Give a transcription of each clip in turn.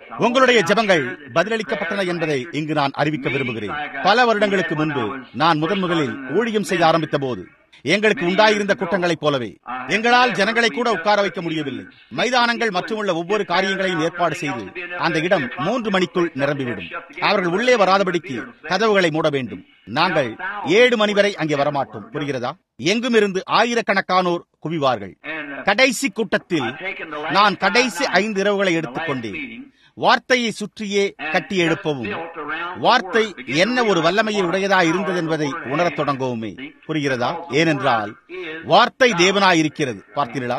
உங்களுடைய ஜெபங்கள் பதிலளிக்கப்பட்டன என்பதை இங்கு நான் அறிவிக்க விரும்புகிறேன் பல வருடங்களுக்கு முன்பு நான் முதன் முதலில் ஊழியம் செய்ய ஆரம்பித்த போது எங்களுக்கு உண்டாயிருந்த கூட்டங்களைப் போலவே எங்களால் ஜனங்களை கூட உட்கார வைக்க முடியவில்லை மைதானங்கள் மற்றும் உள்ள ஒவ்வொரு காரியங்களையும் ஏற்பாடு செய்து அந்த இடம் மூன்று மணிக்குள் நிரம்பிவிடும் அவர்கள் உள்ளே வராதபடிக்கு கதவுகளை மூட வேண்டும் நாங்கள் ஏழு மணி வரை அங்கே வரமாட்டோம் புரிகிறதா எங்கும் இருந்து ஆயிரக்கணக்கானோர் குவிவார்கள் கடைசி கூட்டத்தில் நான் கடைசி ஐந்து இரவுகளை எடுத்துக்கொண்டேன் வார்த்தையை சுற்றியே கட்டி எழுப்பவும் வார்த்தை என்ன ஒரு வல்லமையை உடையதா இருந்தது என்பதை உணரத் தொடங்கவுமே புரிகிறதா ஏனென்றால் வார்த்தை தேவனாய் இருக்கிறது பார்த்தீர்களா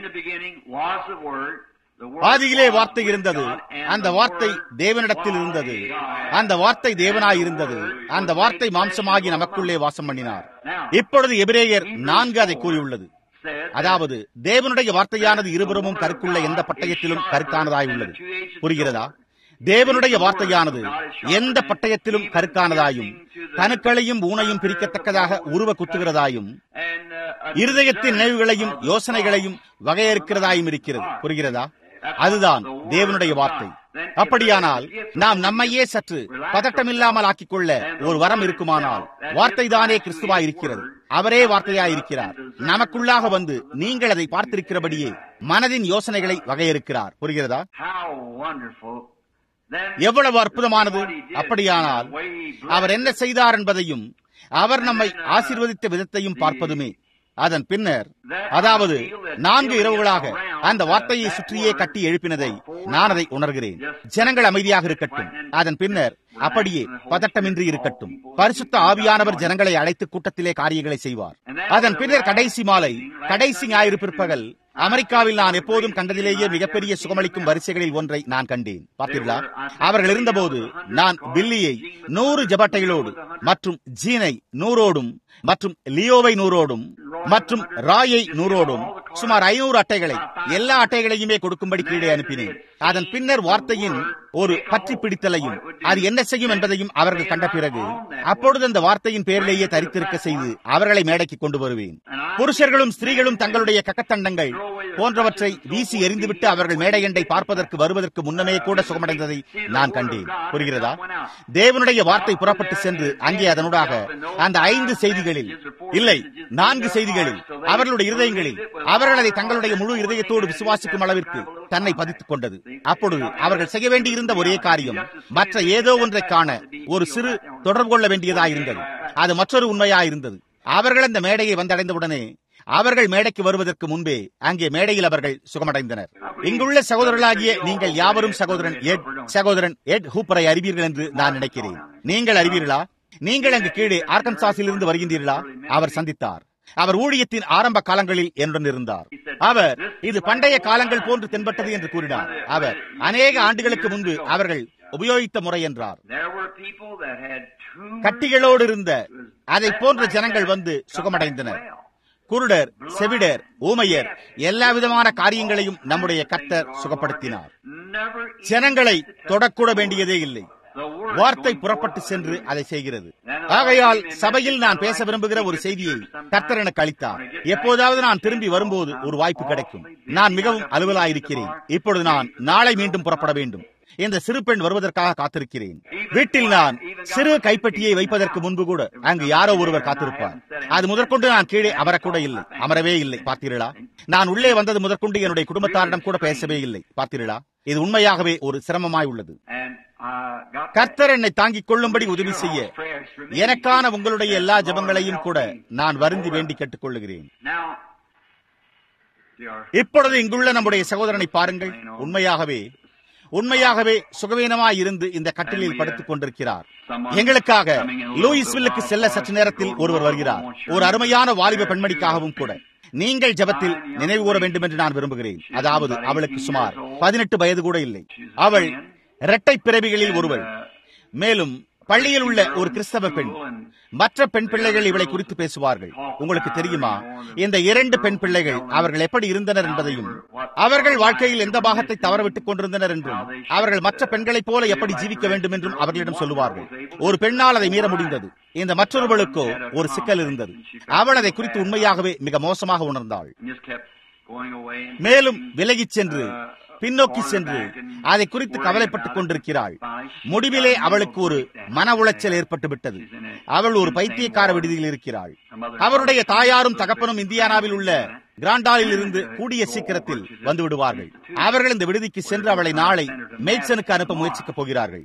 ஆதியிலே வார்த்தை இருந்தது அந்த வார்த்தை தேவனிடத்தில் இருந்தது அந்த வார்த்தை தேவனாய் இருந்தது அந்த வார்த்தை மாம்சமாகி நமக்குள்ளே வாசம் பண்ணினார் இப்பொழுது எபிரேயர் நான்கு அதை கூறியுள்ளது அதாவது தேவனுடைய வார்த்தையானது இருபுறமும் கருக்குள்ள எந்த பட்டயத்திலும் கருக்கானதாய் உள்ளது புரிகிறதா தேவனுடைய வார்த்தையானது எந்த பட்டயத்திலும் கருக்கானதாயும் கணுக்களையும் ஊனையும் பிரிக்கத்தக்கதாக உருவ குத்துகிறதாயும் இருதயத்தின் நினைவுகளையும் யோசனைகளையும் வகையறுக்கிறதாயும் இருக்கிறது புரிகிறதா அதுதான் தேவனுடைய வார்த்தை அப்படியானால் நாம் நம்மையே சற்று பதட்டமில்லாமல் ஆக்கிக் கொள்ள ஒரு வரம் இருக்குமானால் வார்த்தை தானே கிறிஸ்துவா இருக்கிறது அவரே வார்த்தையாய் இருக்கிறார் நமக்குள்ளாக வந்து நீங்கள் அதை பார்த்திருக்கிறபடியே மனதின் யோசனைகளை வகையறுக்கிறார் புரிகிறதா எவ்வளவு அற்புதமானது அப்படியானால் அவர் என்ன செய்தார் என்பதையும் அவர் நம்மை ஆசீர்வதித்த விதத்தையும் பார்ப்பதுமே அதன் பின்னர் அதாவது நான்கு இரவுகளாக அந்த வார்த்தையை சுற்றியே கட்டி எழுப்பினதை நான் அதை உணர்கிறேன் ஜனங்கள் அமைதியாக இருக்கட்டும் அதன் பின்னர் அப்படியே பதட்டமின்றி இருக்கட்டும் பரிசுத்த ஆவியானவர் ஜனங்களை அழைத்து கூட்டத்திலே காரியங்களை செய்வார் அதன் பின்னர் கடைசி மாலை கடைசி ஞாயிறு பிற்பகல் அமெரிக்காவில் நான் எப்போதும் கண்டதிலேயே மிகப்பெரிய சுகமளிக்கும் வரிசைகளில் ஒன்றை நான் கண்டேன் பார்த்தீர்களா அவர்கள் இருந்தபோது நான் பில்லியை நூறு ஜபட்டைகளோடு மற்றும் ஜீனை நூறோடும் மற்றும் லியோவை நூறோடும் மற்றும் ராயை நூறோடும் சுமார் ஐநூறு அட்டைகளை எல்லா அட்டைகளையுமே கொடுக்கும்படி கீழே அனுப்பினேன் அதன் பின்னர் வார்த்தையின் ஒரு பற்றி பிடித்தலையும் அது என்ன செய்யும் என்பதையும் அவர்கள் கண்ட பிறகு அப்பொழுது அந்த வார்த்தையின் பேரிலேயே தரித்திருக்க செய்து அவர்களை மேடைக்கு கொண்டு வருவேன் புருஷர்களும் ஸ்திரீகளும் தங்களுடைய கக்கத்தண்டங்கள் போன்றவற்றை வீசி எறிந்துவிட்டு அவர்கள் மேடையண்டை பார்ப்பதற்கு வருவதற்கு முன்னமே கூட சுகமடைந்ததை நான் கண்டேன் புரிகிறதா தேவனுடைய வார்த்தை புறப்பட்டு சென்று அங்கே அதனூடாக அந்த ஐந்து செய்திகளில் இல்லை நான்கு செய்திகளில் அவர்களுடைய இருதயங்களில் அவர்கள் அதை தங்களுடைய முழு இருதயத்தோடு விசுவாசிக்கும் அளவிற்கு தன்னை பதித்துக் கொண்டது அப்பொழுது அவர்கள் செய்ய வேண்டியிருந்த ஒரே காரியம் மற்ற ஏதோ ஒன்றை காண ஒரு சிறு தொடர்பு கொள்ள வேண்டியதாயிருந்தது அது மற்றொரு உண்மையாயிருந்தது அவர்கள் அந்த மேடையை வந்தடைந்தவுடனே அவர்கள் மேடைக்கு வருவதற்கு முன்பே அங்கே மேடையில் அவர்கள் சுகமடைந்தனர் இங்குள்ள சகோதரர்களாகிய நீங்கள் யாவரும் சகோதரன் எட் சகோதரன் எட் ஹூப்பரை அறிவீர்கள் என்று நான் நினைக்கிறேன் நீங்கள் அறிவீர்களா நீங்கள் அங்கு கீழே ஆர்கன்சாஸில் இருந்து வருகின்றீர்களா அவர் சந்தித்தார் அவர் ஊழியத்தின் ஆரம்ப காலங்களில் என்னுடன் இருந்தார் அவர் இது பண்டைய காலங்கள் போன்று தென்பட்டது என்று கூறினார் அவர் அநேக ஆண்டுகளுக்கு முன்பு அவர்கள் உபயோகித்த முறை என்றார் கட்டிகளோடு இருந்த அதை போன்ற ஜனங்கள் வந்து சுகமடைந்தனர் குருடர் செவிடர் ஊமையர் எல்லா விதமான காரியங்களையும் நம்முடைய கர்த்தர் சுகப்படுத்தினார் ஜனங்களை தொடக்கூட வேண்டியதே இல்லை வார்த்தை புறப்பட்டு சென்று அதை செய்கிறது ஆகையால் சபையில் நான் பேச விரும்புகிற ஒரு செய்தியை கர்த்தர் எனக்கு அளித்தார் எப்போதாவது நான் திரும்பி வரும்போது ஒரு வாய்ப்பு கிடைக்கும் நான் மிகவும் அலுவலாயிருக்கிறேன் இப்பொழுது நான் நாளை மீண்டும் புறப்பட வேண்டும் இந்த சிறு பெண் வருவதற்காக காத்திருக்கிறேன் வீட்டில் நான் சிறு கைப்பெட்டியை வைப்பதற்கு முன்பு கூட அங்கு யாரோ ஒருவர் காத்திருப்பார் அது முதற்கொண்டு நான் கீழே அமரக்கூட இல்லை அமரவே இல்லை பார்த்தீர்களா நான் உள்ளே வந்தது முதற்கொண்டு என்னுடைய குடும்பத்தாரிடம் கூட பேசவே இல்லை பார்த்தீர்களா இது உண்மையாகவே ஒரு சிரமமாய் உள்ளது கர்த்தர் என்னை தாங்கிக் கொள்ளும்படி உதவி செய்ய எனக்கான உங்களுடைய எல்லா ஜபங்களையும் கூட நான் வருந்தி வேண்டி கேட்டுக் கொள்ளுகிறேன் இப்பொழுது இங்குள்ள நம்முடைய சகோதரனை பாருங்கள் உண்மையாகவே உண்மையாகவே சுகவீனமாய் இருந்து இந்த கட்டிலில் படுத்துக் கொண்டிருக்கிறார் எங்களுக்காக லூயிஸ்வில்லுக்கு செல்ல சற்று நேரத்தில் ஒருவர் வருகிறார் ஒரு அருமையான வாலிப பெண்மணிக்காகவும் கூட நீங்கள் ஜபத்தில் நினைவு கூற வேண்டும் என்று நான் விரும்புகிறேன் அதாவது அவளுக்கு சுமார் பதினெட்டு வயது கூட இல்லை அவள் இரட்டை பிறவிகளில் ஒருவள் மேலும் பள்ளியில் உள்ள ஒரு கிறிஸ்தவ பெண் மற்ற பெண் பிள்ளைகள் இவளை குறித்து பேசுவார்கள் உங்களுக்கு தெரியுமா இந்த இரண்டு பெண் பிள்ளைகள் அவர்கள் எப்படி இருந்தனர் என்பதையும் அவர்கள் வாழ்க்கையில் எந்த பாகத்தை தவறவிட்டுக் கொண்டிருந்தனர் என்றும் அவர்கள் மற்ற பெண்களைப் போல எப்படி ஜீவிக்க வேண்டும் என்றும் அவர்களிடம் சொல்லுவார்கள் ஒரு பெண்ணால் அதை மீற முடிந்தது இந்த மற்றொருவளுக்கோ ஒரு சிக்கல் இருந்தது அவள் அதை குறித்து உண்மையாகவே மிக மோசமாக உணர்ந்தாள் மேலும் விலகிச் சென்று பின்னோக்கி சென்று அதை குறித்து கவலைப்பட்டுக் கொண்டிருக்கிறாள் முடிவிலே அவளுக்கு ஒரு மன உளைச்சல் ஏற்பட்டு விட்டது அவள் ஒரு பைத்தியக்கார விடுதியில் இருக்கிறாள் அவருடைய தாயாரும் தகப்பனும் இந்தியானாவில் உள்ள கிராண்டாலில் இருந்து கூடிய சீக்கிரத்தில் வந்து விடுவார்கள் அவர்கள் இந்த விடுதிக்கு சென்று அவளை நாளை மேய்ச்சனுக்கு அனுப்ப முயற்சிக்கப் போகிறார்கள்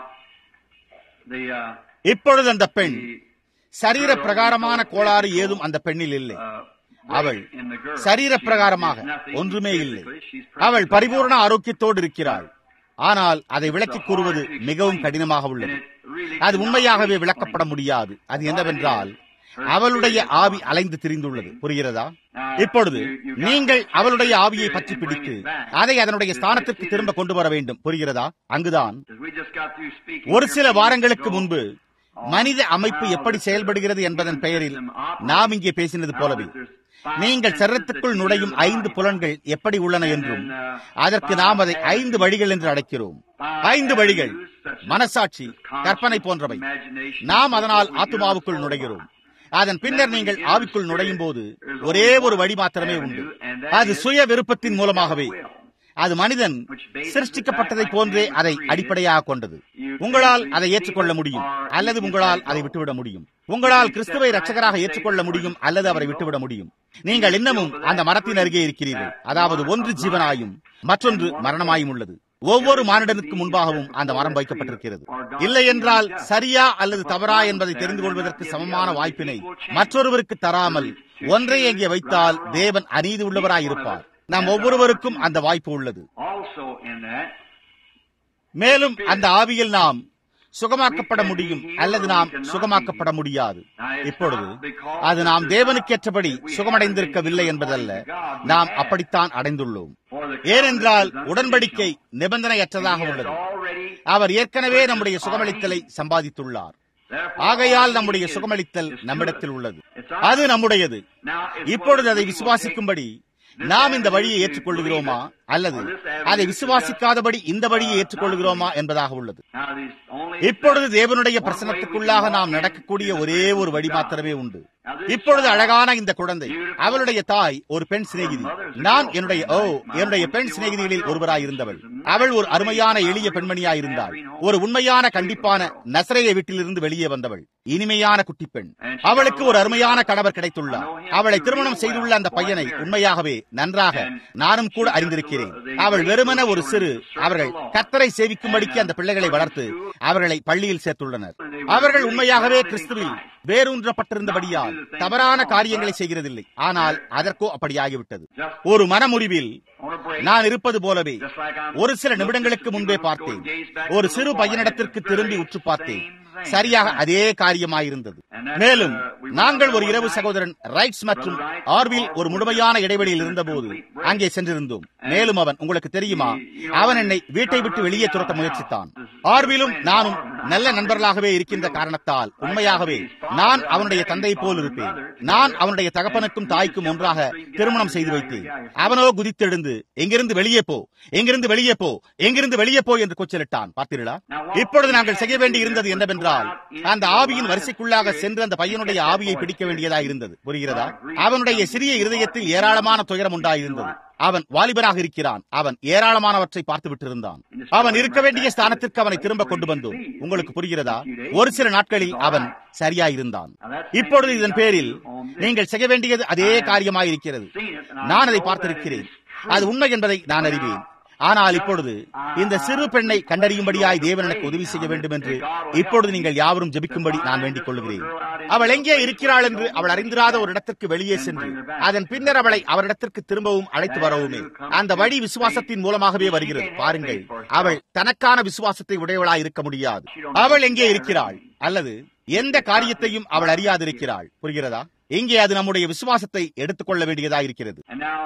இப்பொழுது அந்த பெண் சரீர பிரகாரமான கோளாறு ஏதும் அந்த பெண்ணில் இல்லை அவள் சரீர பிரகாரமாக ஒன்றுமே இல்லை அவள் பரிபூர்ண ஆரோக்கியத்தோடு இருக்கிறாள் ஆனால் அதை விளக்கி கூறுவது மிகவும் கடினமாக உள்ளது அது உண்மையாகவே விளக்கப்பட முடியாது அது என்னவென்றால் அவளுடைய ஆவி அலைந்து திரிந்துள்ளது புரிகிறதா இப்பொழுது நீங்கள் அவளுடைய ஆவியை பற்றி பிடித்து அதை அதனுடைய ஸ்தானத்திற்கு திரும்ப கொண்டு வர வேண்டும் புரிகிறதா அங்குதான் ஒரு சில வாரங்களுக்கு முன்பு மனித அமைப்பு எப்படி செயல்படுகிறது என்பதன் பெயரில் நாம் இங்கே பேசினது போலவே நீங்கள் சரீரத்துக்குள் நுழையும் ஐந்து புலன்கள் எப்படி உள்ளன என்றும் அதற்கு நாம் அதை ஐந்து வழிகள் என்று அழைக்கிறோம் ஐந்து வழிகள் மனசாட்சி கற்பனை போன்றவை நாம் அதனால் ஆத்மாவுக்குள் நுழைகிறோம் அதன் பின்னர் நீங்கள் ஆவிக்குள் நுழையும் போது ஒரே ஒரு வழி மாத்திரமே உண்டு அது சுய விருப்பத்தின் மூலமாகவே அது மனிதன் சிருஷ்டிக்கப்பட்டதை போன்றே அதை அடிப்படையாக கொண்டது உங்களால் அதை ஏற்றுக்கொள்ள முடியும் அல்லது உங்களால் அதை விட்டுவிட முடியும் உங்களால் கிறிஸ்துவை ரட்சகராக ஏற்றுக்கொள்ள முடியும் அல்லது அவரை விட்டுவிட முடியும் நீங்கள் இன்னமும் அந்த மரத்தின் அருகே இருக்கிறீர்கள் அதாவது ஒன்று ஜீவனாயும் மற்றொன்று மரணமாயும் உள்ளது ஒவ்வொரு மானிடனுக்கு முன்பாகவும் அந்த மரம் வைக்கப்பட்டிருக்கிறது இல்லை என்றால் சரியா அல்லது தவறா என்பதை தெரிந்து கொள்வதற்கு சமமான வாய்ப்பினை மற்றொருவருக்கு தராமல் ஒன்றை எங்கே வைத்தால் தேவன் அநீதி உள்ளவராயிருப்பார் நாம் ஒவ்வொருவருக்கும் அந்த வாய்ப்பு உள்ளது மேலும் அந்த ஆவியில் நாம் சுகமாக்கப்பட முடியும் அல்லது நாம் சுகமாக்கப்பட முடியாது இப்பொழுது அது நாம் தேவனுக்கேற்றபடி சுகமடைந்திருக்கவில்லை என்பதல்ல நாம் அப்படித்தான் அடைந்துள்ளோம் ஏனென்றால் உடன்படிக்கை நிபந்தனையற்றதாக உள்ளது அவர் ஏற்கனவே நம்முடைய சுகமளித்தலை சம்பாதித்துள்ளார் ஆகையால் நம்முடைய சுகமளித்தல் நம்மிடத்தில் உள்ளது அது நம்முடையது இப்பொழுது அதை விசுவாசிக்கும்படி நாம் இந்த வழியை ஏற்றுக்கொள்கிறோமா அல்லது அதை விசுவாசிக்காதபடி இந்த வழியை ஏற்றுக்கொள்கிறோமா என்பதாக உள்ளது இப்பொழுது தேவனுடைய பிரசனத்துக்குள்ளாக நாம் நடக்கக்கூடிய ஒரே ஒரு வழி மாத்திரமே உண்டு இப்பொழுது அழகான இந்த குழந்தை அவளுடைய தாய் ஒரு பெண் சிநேகிதி நான் என்னுடைய ஓ என்னுடைய பெண் சிநேகிதிகளில் ஒருவராய் இருந்தவள் அவள் ஒரு அருமையான எளிய பெண்மணியாய் இருந்தாள் ஒரு உண்மையான கண்டிப்பான நசரைய வீட்டிலிருந்து வெளியே வந்தவள் இனிமையான குட்டி பெண் அவளுக்கு ஒரு அருமையான கணவர் கிடைத்துள்ளார் அவளை திருமணம் செய்துள்ள அந்த பையனை உண்மையாகவே நன்றாக நானும் கூட அறிந்திருக்கிறேன் அவள் வெறுமன ஒரு சிறு அவர்கள் கத்தரை சேவிக்கும்படிக்கு அந்த பிள்ளைகளை வளர்த்து அவர்களை பள்ளியில் சேர்த்துள்ளனர் அவர்கள் உண்மையாகவே கிறிஸ்துவில் வேரூன்றப்பட்டிருந்தபடியால் தவறான காரியங்களை செய்கிறதில்லை ஆனால் அதற்கோ அப்படியாகிவிட்டது ஒரு மனமுறிவில் நான் இருப்பது போலவே ஒரு சில நிமிடங்களுக்கு முன்பே பார்த்தேன் ஒரு சிறு பையனிடத்திற்கு திரும்பி உற்று பார்த்தேன் சரியாக அதே காரியமாயிருந்தது மேலும் நாங்கள் ஒரு இரவு சகோதரன் ரைட்ஸ் மற்றும் ஆர்வில் ஒரு முழுமையான இடைவெளியில் இருந்தபோது அங்கே சென்றிருந்தோம் மேலும் அவன் உங்களுக்கு தெரியுமா அவன் என்னை வீட்டை விட்டு வெளியே துரத்த முயற்சித்தான் ஆர்விலும் நானும் நல்ல நண்பர்களாகவே இருக்கின்ற காரணத்தால் உண்மையாகவே நான் அவனுடைய தந்தை போல் இருப்பேன் நான் அவனுடைய தகப்பனுக்கும் தாய்க்கும் ஒன்றாக திருமணம் செய்து வைத்தேன் அவனோ குதித்தெழுந்து எங்கிருந்து வெளியே போ எங்கிருந்து வெளியே போ எங்கிருந்து வெளியே போ என்று கூச்சலிட்டான் பார்த்தீர்களா இப்பொழுது நாங்கள் செய்ய வேண்டி இருந்தது என்னவென்றால் அந்த ஆவியின் வரிசைக்குள்ளாக சென்று அந்த பையனுடைய ஆவியை பிடிக்க வேண்டியதா இருந்தது புரிகிறதா அவனுடைய சிறிய இருதயத்தில் ஏராளமான துயரம் உண்டாயிருந்தது அவன் வாலிபனாக இருக்கிறான் அவன் ஏராளமானவற்றை பார்த்து விட்டிருந்தான் அவன் இருக்க வேண்டிய ஸ்தானத்திற்கு அவனை திரும்ப கொண்டு வந்தோம் உங்களுக்கு புரிகிறதா ஒரு சில நாட்களில் அவன் சரியாயிருந்தான் இப்பொழுது இதன் பேரில் நீங்கள் செய்ய வேண்டியது அதே காரியமாயிருக்கிறது நான் அதை பார்த்திருக்கிறேன் அது உண்மை என்பதை நான் அறிவேன் ஆனால் இப்பொழுது இந்த சிறு பெண்ணை கண்டறியும்படியாய் தேவன் எனக்கு உதவி செய்ய வேண்டும் என்று இப்பொழுது நீங்கள் யாவரும் ஜெபிக்கும்படி நான் வேண்டிக் கொள்கிறேன் அவள் எங்கே இருக்கிறாள் என்று அவள் அறிந்திராத ஒரு இடத்திற்கு வெளியே சென்று அதன் பின்னர் அவளை அவரிடத்திற்கு திரும்பவும் அழைத்து வரவுமே அந்த வழி விசுவாசத்தின் மூலமாகவே வருகிறது பாருங்கள் அவள் தனக்கான விசுவாசத்தை உடையவளாய் இருக்க முடியாது அவள் எங்கே இருக்கிறாள் அல்லது எந்த காரியத்தையும் அவள் அறியாதிருக்கிறாள் புரிகிறதா இங்கே அது நம்முடைய விசுவாசத்தை எடுத்துக்கொள்ள வேண்டியதா இருக்கிறது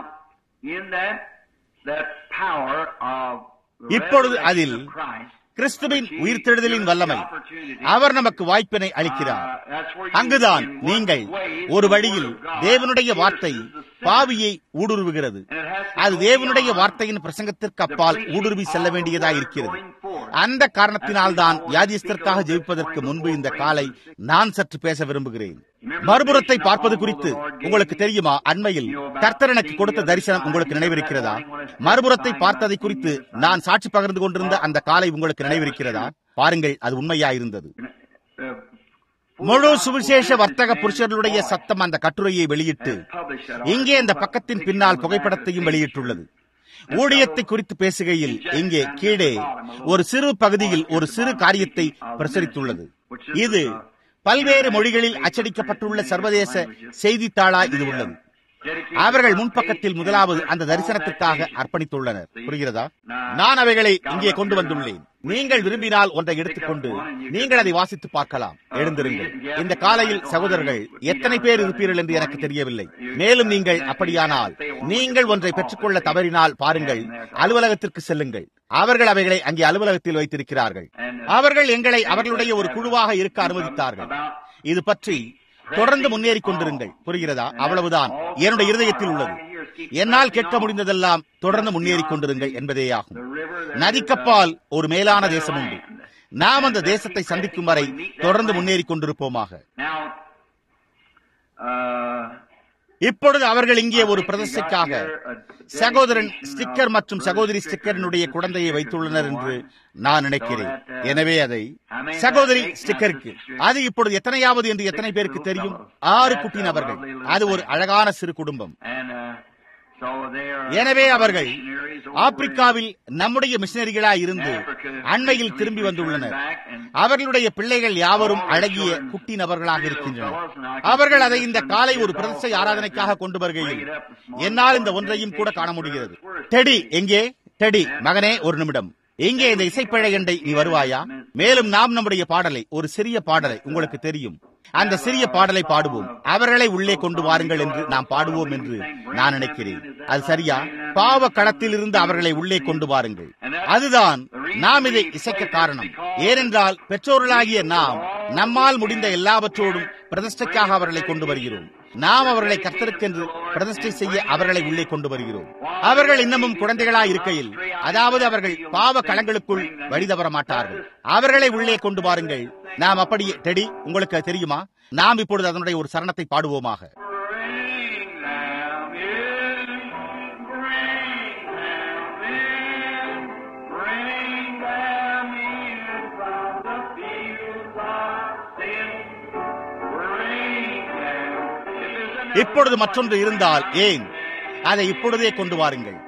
இப்பொழுது அதில் கிறிஸ்துவின் உயிர்த்தெழுதலின் வல்லமை அவர் நமக்கு வாய்ப்பினை அளிக்கிறார் அங்குதான் நீங்கள் ஒரு வழியில் தேவனுடைய வார்த்தை பாவியை ஊடுருவுகிறது அது தேவனுடைய வார்த்தையின் பிரசங்கத்திற்கு அப்பால் ஊடுருவி செல்ல வேண்டியதா இருக்கிறது அந்த காரணத்தினால்தான் வியாதிஸ்தற்காக ஜெயிப்பதற்கு முன்பு இந்த காலை நான் சற்று பேச விரும்புகிறேன் மறுபுறத்தை பார்ப்பது குறித்து உங்களுக்கு தெரியுமா அண்மையில் கர்த்தர் எனக்கு கொடுத்த தரிசனம் உங்களுக்கு நினைவிருக்கிறதா மறுபுறத்தை பார்த்ததை குறித்து நான் சாட்சி பகிர்ந்து கொண்டிருந்த அந்த காலை உங்களுக்கு நினைவிருக்கிறதா பாருங்கள் அது உண்மையாயிருந்தது முழு சுவிசேஷ வர்த்தக புருஷர்களுடைய சத்தம் அந்த கட்டுரையை வெளியிட்டு இங்கே இந்த பக்கத்தின் பின்னால் புகைப்படத்தையும் வெளியிட்டுள்ளது ஊழியத்தை குறித்து பேசுகையில் இங்கே கீழே ஒரு சிறு பகுதியில் ஒரு சிறு காரியத்தை பிரசரித்துள்ளது இது பல்வேறு மொழிகளில் அச்சடிக்கப்பட்டுள்ள சர்வதேச செய்தித்தாளா இது உள்ளது அவர்கள் முன்பக்கத்தில் முதலாவது அந்த தரிசனத்திற்காக அர்ப்பணித்துள்ளனர் புரிகிறதா நான் அவைகளை இங்கே கொண்டு வந்துள்ளேன் நீங்கள் விரும்பினால் ஒன்றை எடுத்துக்கொண்டு நீங்கள் அதை வாசித்து பார்க்கலாம் எழுந்திருங்கள் இந்த காலையில் சகோதரர்கள் எத்தனை பேர் இருப்பீர்கள் என்று எனக்கு தெரியவில்லை மேலும் நீங்கள் அப்படியானால் நீங்கள் ஒன்றை பெற்றுக்கொள்ள தவறினால் பாருங்கள் அலுவலகத்திற்கு செல்லுங்கள் அவர்கள் அவைகளை அங்கே அலுவலகத்தில் வைத்திருக்கிறார்கள் அவர்கள் எங்களை அவர்களுடைய ஒரு குழுவாக இருக்க அனுமதித்தார்கள் இது பற்றி தொடர்ந்து முன்னேறி கொண்டிருங்கள் புரிகிறதா அவ்வளவுதான் என்னுடைய இருதயத்தில் உள்ளது என்னால் கேட்க முடிந்ததெல்லாம் தொடர்ந்து முன்னேறி கொண்டிருங்கள் என்பதேயாகும் நதிக்கப்பால் ஒரு மேலான தேசம் உண்டு நாம் அந்த தேசத்தை சந்திக்கும் வரை தொடர்ந்து முன்னேறி கொண்டிருப்போமாக இப்பொழுது அவர்கள் இங்கே ஒரு பிரதர்சைக்காக சகோதரன் ஸ்டிக்கர் மற்றும் சகோதரி ஸ்டிக்கரினுடைய குழந்தையை வைத்துள்ளனர் என்று நான் நினைக்கிறேன் எனவே அதை சகோதரி ஸ்டிக்கருக்கு அது இப்பொழுது எத்தனையாவது என்று எத்தனை பேருக்கு தெரியும் ஆறு குட்டி நபர்கள் அது ஒரு அழகான சிறு குடும்பம் எனவே அவர்கள் ஆப்பிரிக்காவில் நம்முடைய மிஷினரிகளாய் இருந்து அண்மையில் திரும்பி வந்துள்ளனர் அவர்களுடைய பிள்ளைகள் யாவரும் அழகிய குட்டி நபர்களாக இருக்கின்றனர் அவர்கள் அதை இந்த காலை ஒரு பிரதசை ஆராதனைக்காக கொண்டு வருகையில் என்னால் இந்த ஒன்றையும் கூட காண முடிகிறது டெடி எங்கே டெடி மகனே ஒரு நிமிடம் எங்கே இந்த இசைப்பழை எண்டை நீ வருவாயா மேலும் நாம் நம்முடைய பாடலை ஒரு சிறிய பாடலை உங்களுக்கு தெரியும் அந்த சிறிய பாடலை பாடுவோம் அவர்களை உள்ளே கொண்டு வாருங்கள் என்று நாம் பாடுவோம் என்று நான் நினைக்கிறேன் அது சரியா பாவ களத்தில் இருந்து அவர்களை உள்ளே கொண்டு வாருங்கள் அதுதான் நாம் இதை இசைக்க காரணம் ஏனென்றால் பெற்றோர்களாகிய நாம் நம்மால் முடிந்த எல்லாவற்றோடும் பிரதிஷ்டைக்காக அவர்களை கொண்டு வருகிறோம் நாம் அவர்களை கர்த்தருக்கென்று பிரதிஷ்டை செய்ய அவர்களை உள்ளே கொண்டு வருகிறோம் அவர்கள் இன்னமும் குழந்தைகளாய் இருக்கையில் அதாவது அவர்கள் பாவ களங்களுக்குள் வழிதவர மாட்டார்கள் அவர்களை உள்ளே கொண்டு வாருங்கள் நாம் அப்படியே டெடி உங்களுக்கு தெரியுமா நாம் இப்பொழுது அதனுடைய ஒரு சரணத்தை பாடுவோமாக இப்பொழுது மற்றொன்று இருந்தால் ஏன் அதை இப்பொழுதே கொண்டு வாருங்கள்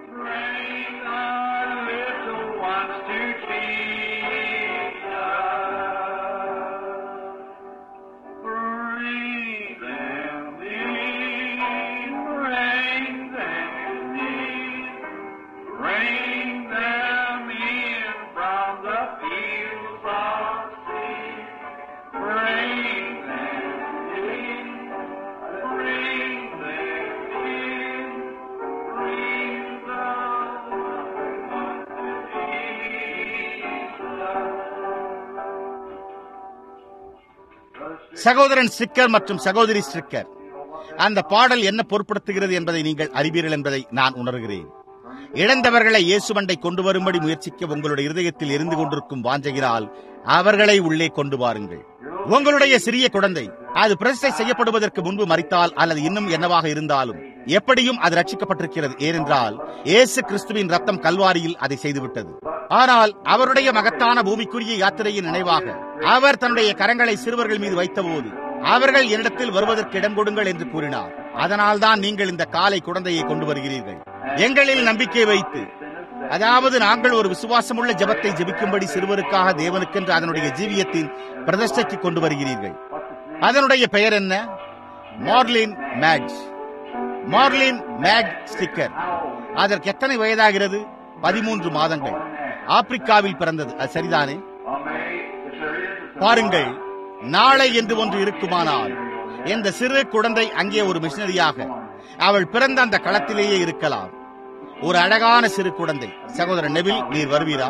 சகோதரன் ஸ்டிக்கர் மற்றும் சகோதரி ஸ்டிக்கர் அந்த பாடல் என்ன பொருட்படுத்துகிறது என்பதை நீங்கள் அறிவீர்கள் என்பதை நான் உணர்கிறேன் இழந்தவர்களை இயேசுமண்டை கொண்டு வரும்படி முயற்சிக்க உங்களுடைய இருதயத்தில் எரிந்து கொண்டிருக்கும் வாஞ்சையினால் அவர்களை உள்ளே கொண்டு வாருங்கள் உங்களுடைய சிறிய குழந்தை அது பிரதிஷ்டை செய்யப்படுவதற்கு முன்பு மறித்தால் அல்லது இன்னும் என்னவாக இருந்தாலும் எப்படியும் அது ரட்சிக்கப்பட்டிருக்கிறது ஏனென்றால் இயேசு கிறிஸ்துவின் ரத்தம் கல்வாரியில் அதை செய்துவிட்டது ஆனால் அவருடைய மகத்தான பூமிக்குரிய யாத்திரையின் நினைவாக அவர் தன்னுடைய கரங்களை சிறுவர்கள் மீது வைத்தபோது அவர்கள் என்னிடத்தில் வருவதற்கு இடம் கொடுங்கள் என்று கூறினார் அதனால்தான் நீங்கள் இந்த காலை குழந்தையை கொண்டு வருகிறீர்கள் எங்களில் நம்பிக்கை வைத்து அதாவது நாங்கள் ஒரு விசுவாசமுள்ள ஜபத்தை ஜபிக்கும்படி சிறுவருக்காக தேவனுக்கென்று அதனுடைய ஜீவியத்தின் பிரதிஷ்டைக்கு கொண்டு வருகிறீர்கள் அதனுடைய பெயர் என்ன Marlin Max Marlin Mac sticker அதற்கு எத்தனை வயதாகிறது பதிமூன்று மாதங்கள் ஆப்பிரிக்காவில் பிறந்தது அது சரிதானே பாருங்கள் நாளை என்று ஒன்று இருக்குமானால் இந்த சிறு குழந்தை அங்கே ஒரு மிஷினரியாக அவள் பிறந்த அந்த களத்திலேயே இருக்கலாம் ஒரு அழகான சிறு குழந்தை சகோதரன் நெவில் நீர் வருவீரா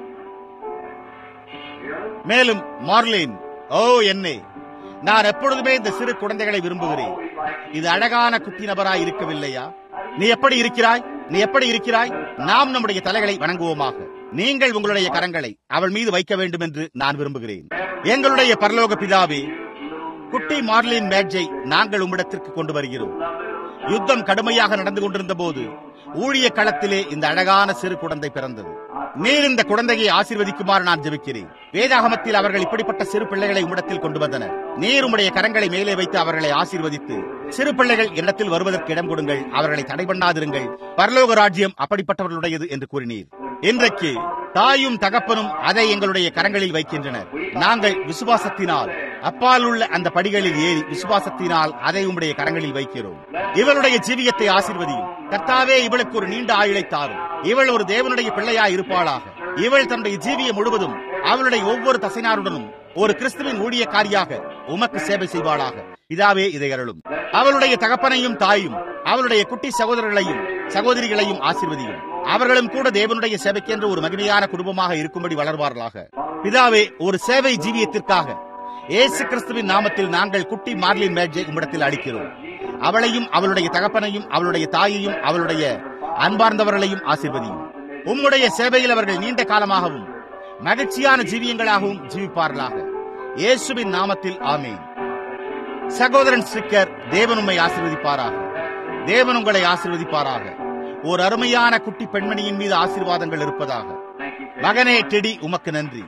மேலும் மார்லின் ஓ என்னே நான் எப்பொழுதுமே இந்த சிறு குழந்தைகளை விரும்புகிறேன் இது அழகான குட்டி நபராய் இருக்கவில்லையா நீ எப்படி இருக்கிறாய் நீ எப்படி இருக்கிறாய் நாம் நம்முடைய தலைகளை வணங்குவோமாக நீங்கள் உங்களுடைய கரங்களை அவள் மீது வைக்க வேண்டும் என்று நான் விரும்புகிறேன் எங்களுடைய பரலோக பிதாவே குட்டி மார்லின் மேட்ஜை நாங்கள் உம்மிடத்திற்கு கொண்டு வருகிறோம் யுத்தம் கடுமையாக நடந்து கொண்டிருந்த போது ஊழிய களத்திலே இந்த அழகான சிறு குழந்தை பிறந்தது நீர் இந்த குழந்தையை ஆசீர்வதிக்குமாறு நான் ஜெபிக்கிறேன் வேதாகமத்தில் அவர்கள் இப்படிப்பட்ட சிறு பிள்ளைகளை உம்மிடத்தில் கொண்டு வந்தனர் நீர் உம்முடைய கரங்களை மேலே வைத்து அவர்களை ஆசீர்வதித்து சிறு பிள்ளைகள் இடத்தில் வருவதற்கு இடம் கொடுங்கள் அவர்களை தடை பண்ணாதிருங்கள் பரலோக ராஜ்யம் அப்படிப்பட்டவர்களுடையது என்று கூறினீர் இன்றைக்கு தாயும் தகப்பனும் அதை எங்களுடைய கரங்களில் வைக்கின்றனர் நாங்கள் விசுவாசத்தினால் அப்பால் உள்ள அந்த படிகளில் ஏறி விசுவாசத்தினால் அதை உம்முடைய கரங்களில் வைக்கிறோம் இவளுடைய ஜீவியத்தை ஆசீர்வதியும் கர்த்தாவே இவளுக்கு ஒரு நீண்ட ஆயுளை தாரும் இவள் ஒரு தேவனுடைய பிள்ளையாய் இருப்பாளாக இவள் தன்னுடைய ஜீவியம் முழுவதும் அவளுடைய ஒவ்வொரு தசைனாருடனும் ஒரு கிறிஸ்துவின் ஊழியக்காரியாக உமக்கு சேவை செய்வாளாக இதாவே இதை அருளும் அவளுடைய தகப்பனையும் தாயும் அவளுடைய குட்டி சகோதரர்களையும் சகோதரிகளையும் ஆசீர்வதியும் அவர்களும் கூட தேவனுடைய சேவைக்கென்று ஒரு மகிமையான குடும்பமாக இருக்கும்படி வளர்வார்களாக பிதாவே ஒரு சேவை ஜீவியத்திற்காக இயேசு கிறிஸ்துவின் நாமத்தில் நாங்கள் குட்டி மார்லின் மேட்ஜை உம்மிடத்தில் அளிக்கிறோம் அவளையும் அவளுடைய தகப்பனையும் அவளுடைய தாயையும் அவளுடைய அன்பார்ந்தவர்களையும் ஆசீர்வதியும் உம்முடைய சேவையில் அவர்கள் நீண்ட காலமாகவும் மகிழ்ச்சியான ஜீவியங்களாகவும் ஜீவிப்பார்களாக இயேசுவின் நாமத்தில் ஆமேன் சகோதரன் ஸ்டிக்கர் தேவன் உம்மை ஆசீர்வதிப்பாராக தேவன் உங்களை ஆசீர்வதிப்பாராக ஒரு அருமையான குட்டி பெண்மணியின் மீது ஆசீர்வாதங்கள் இருப்பதாக மகனே டெடி உமக்கு நன்றி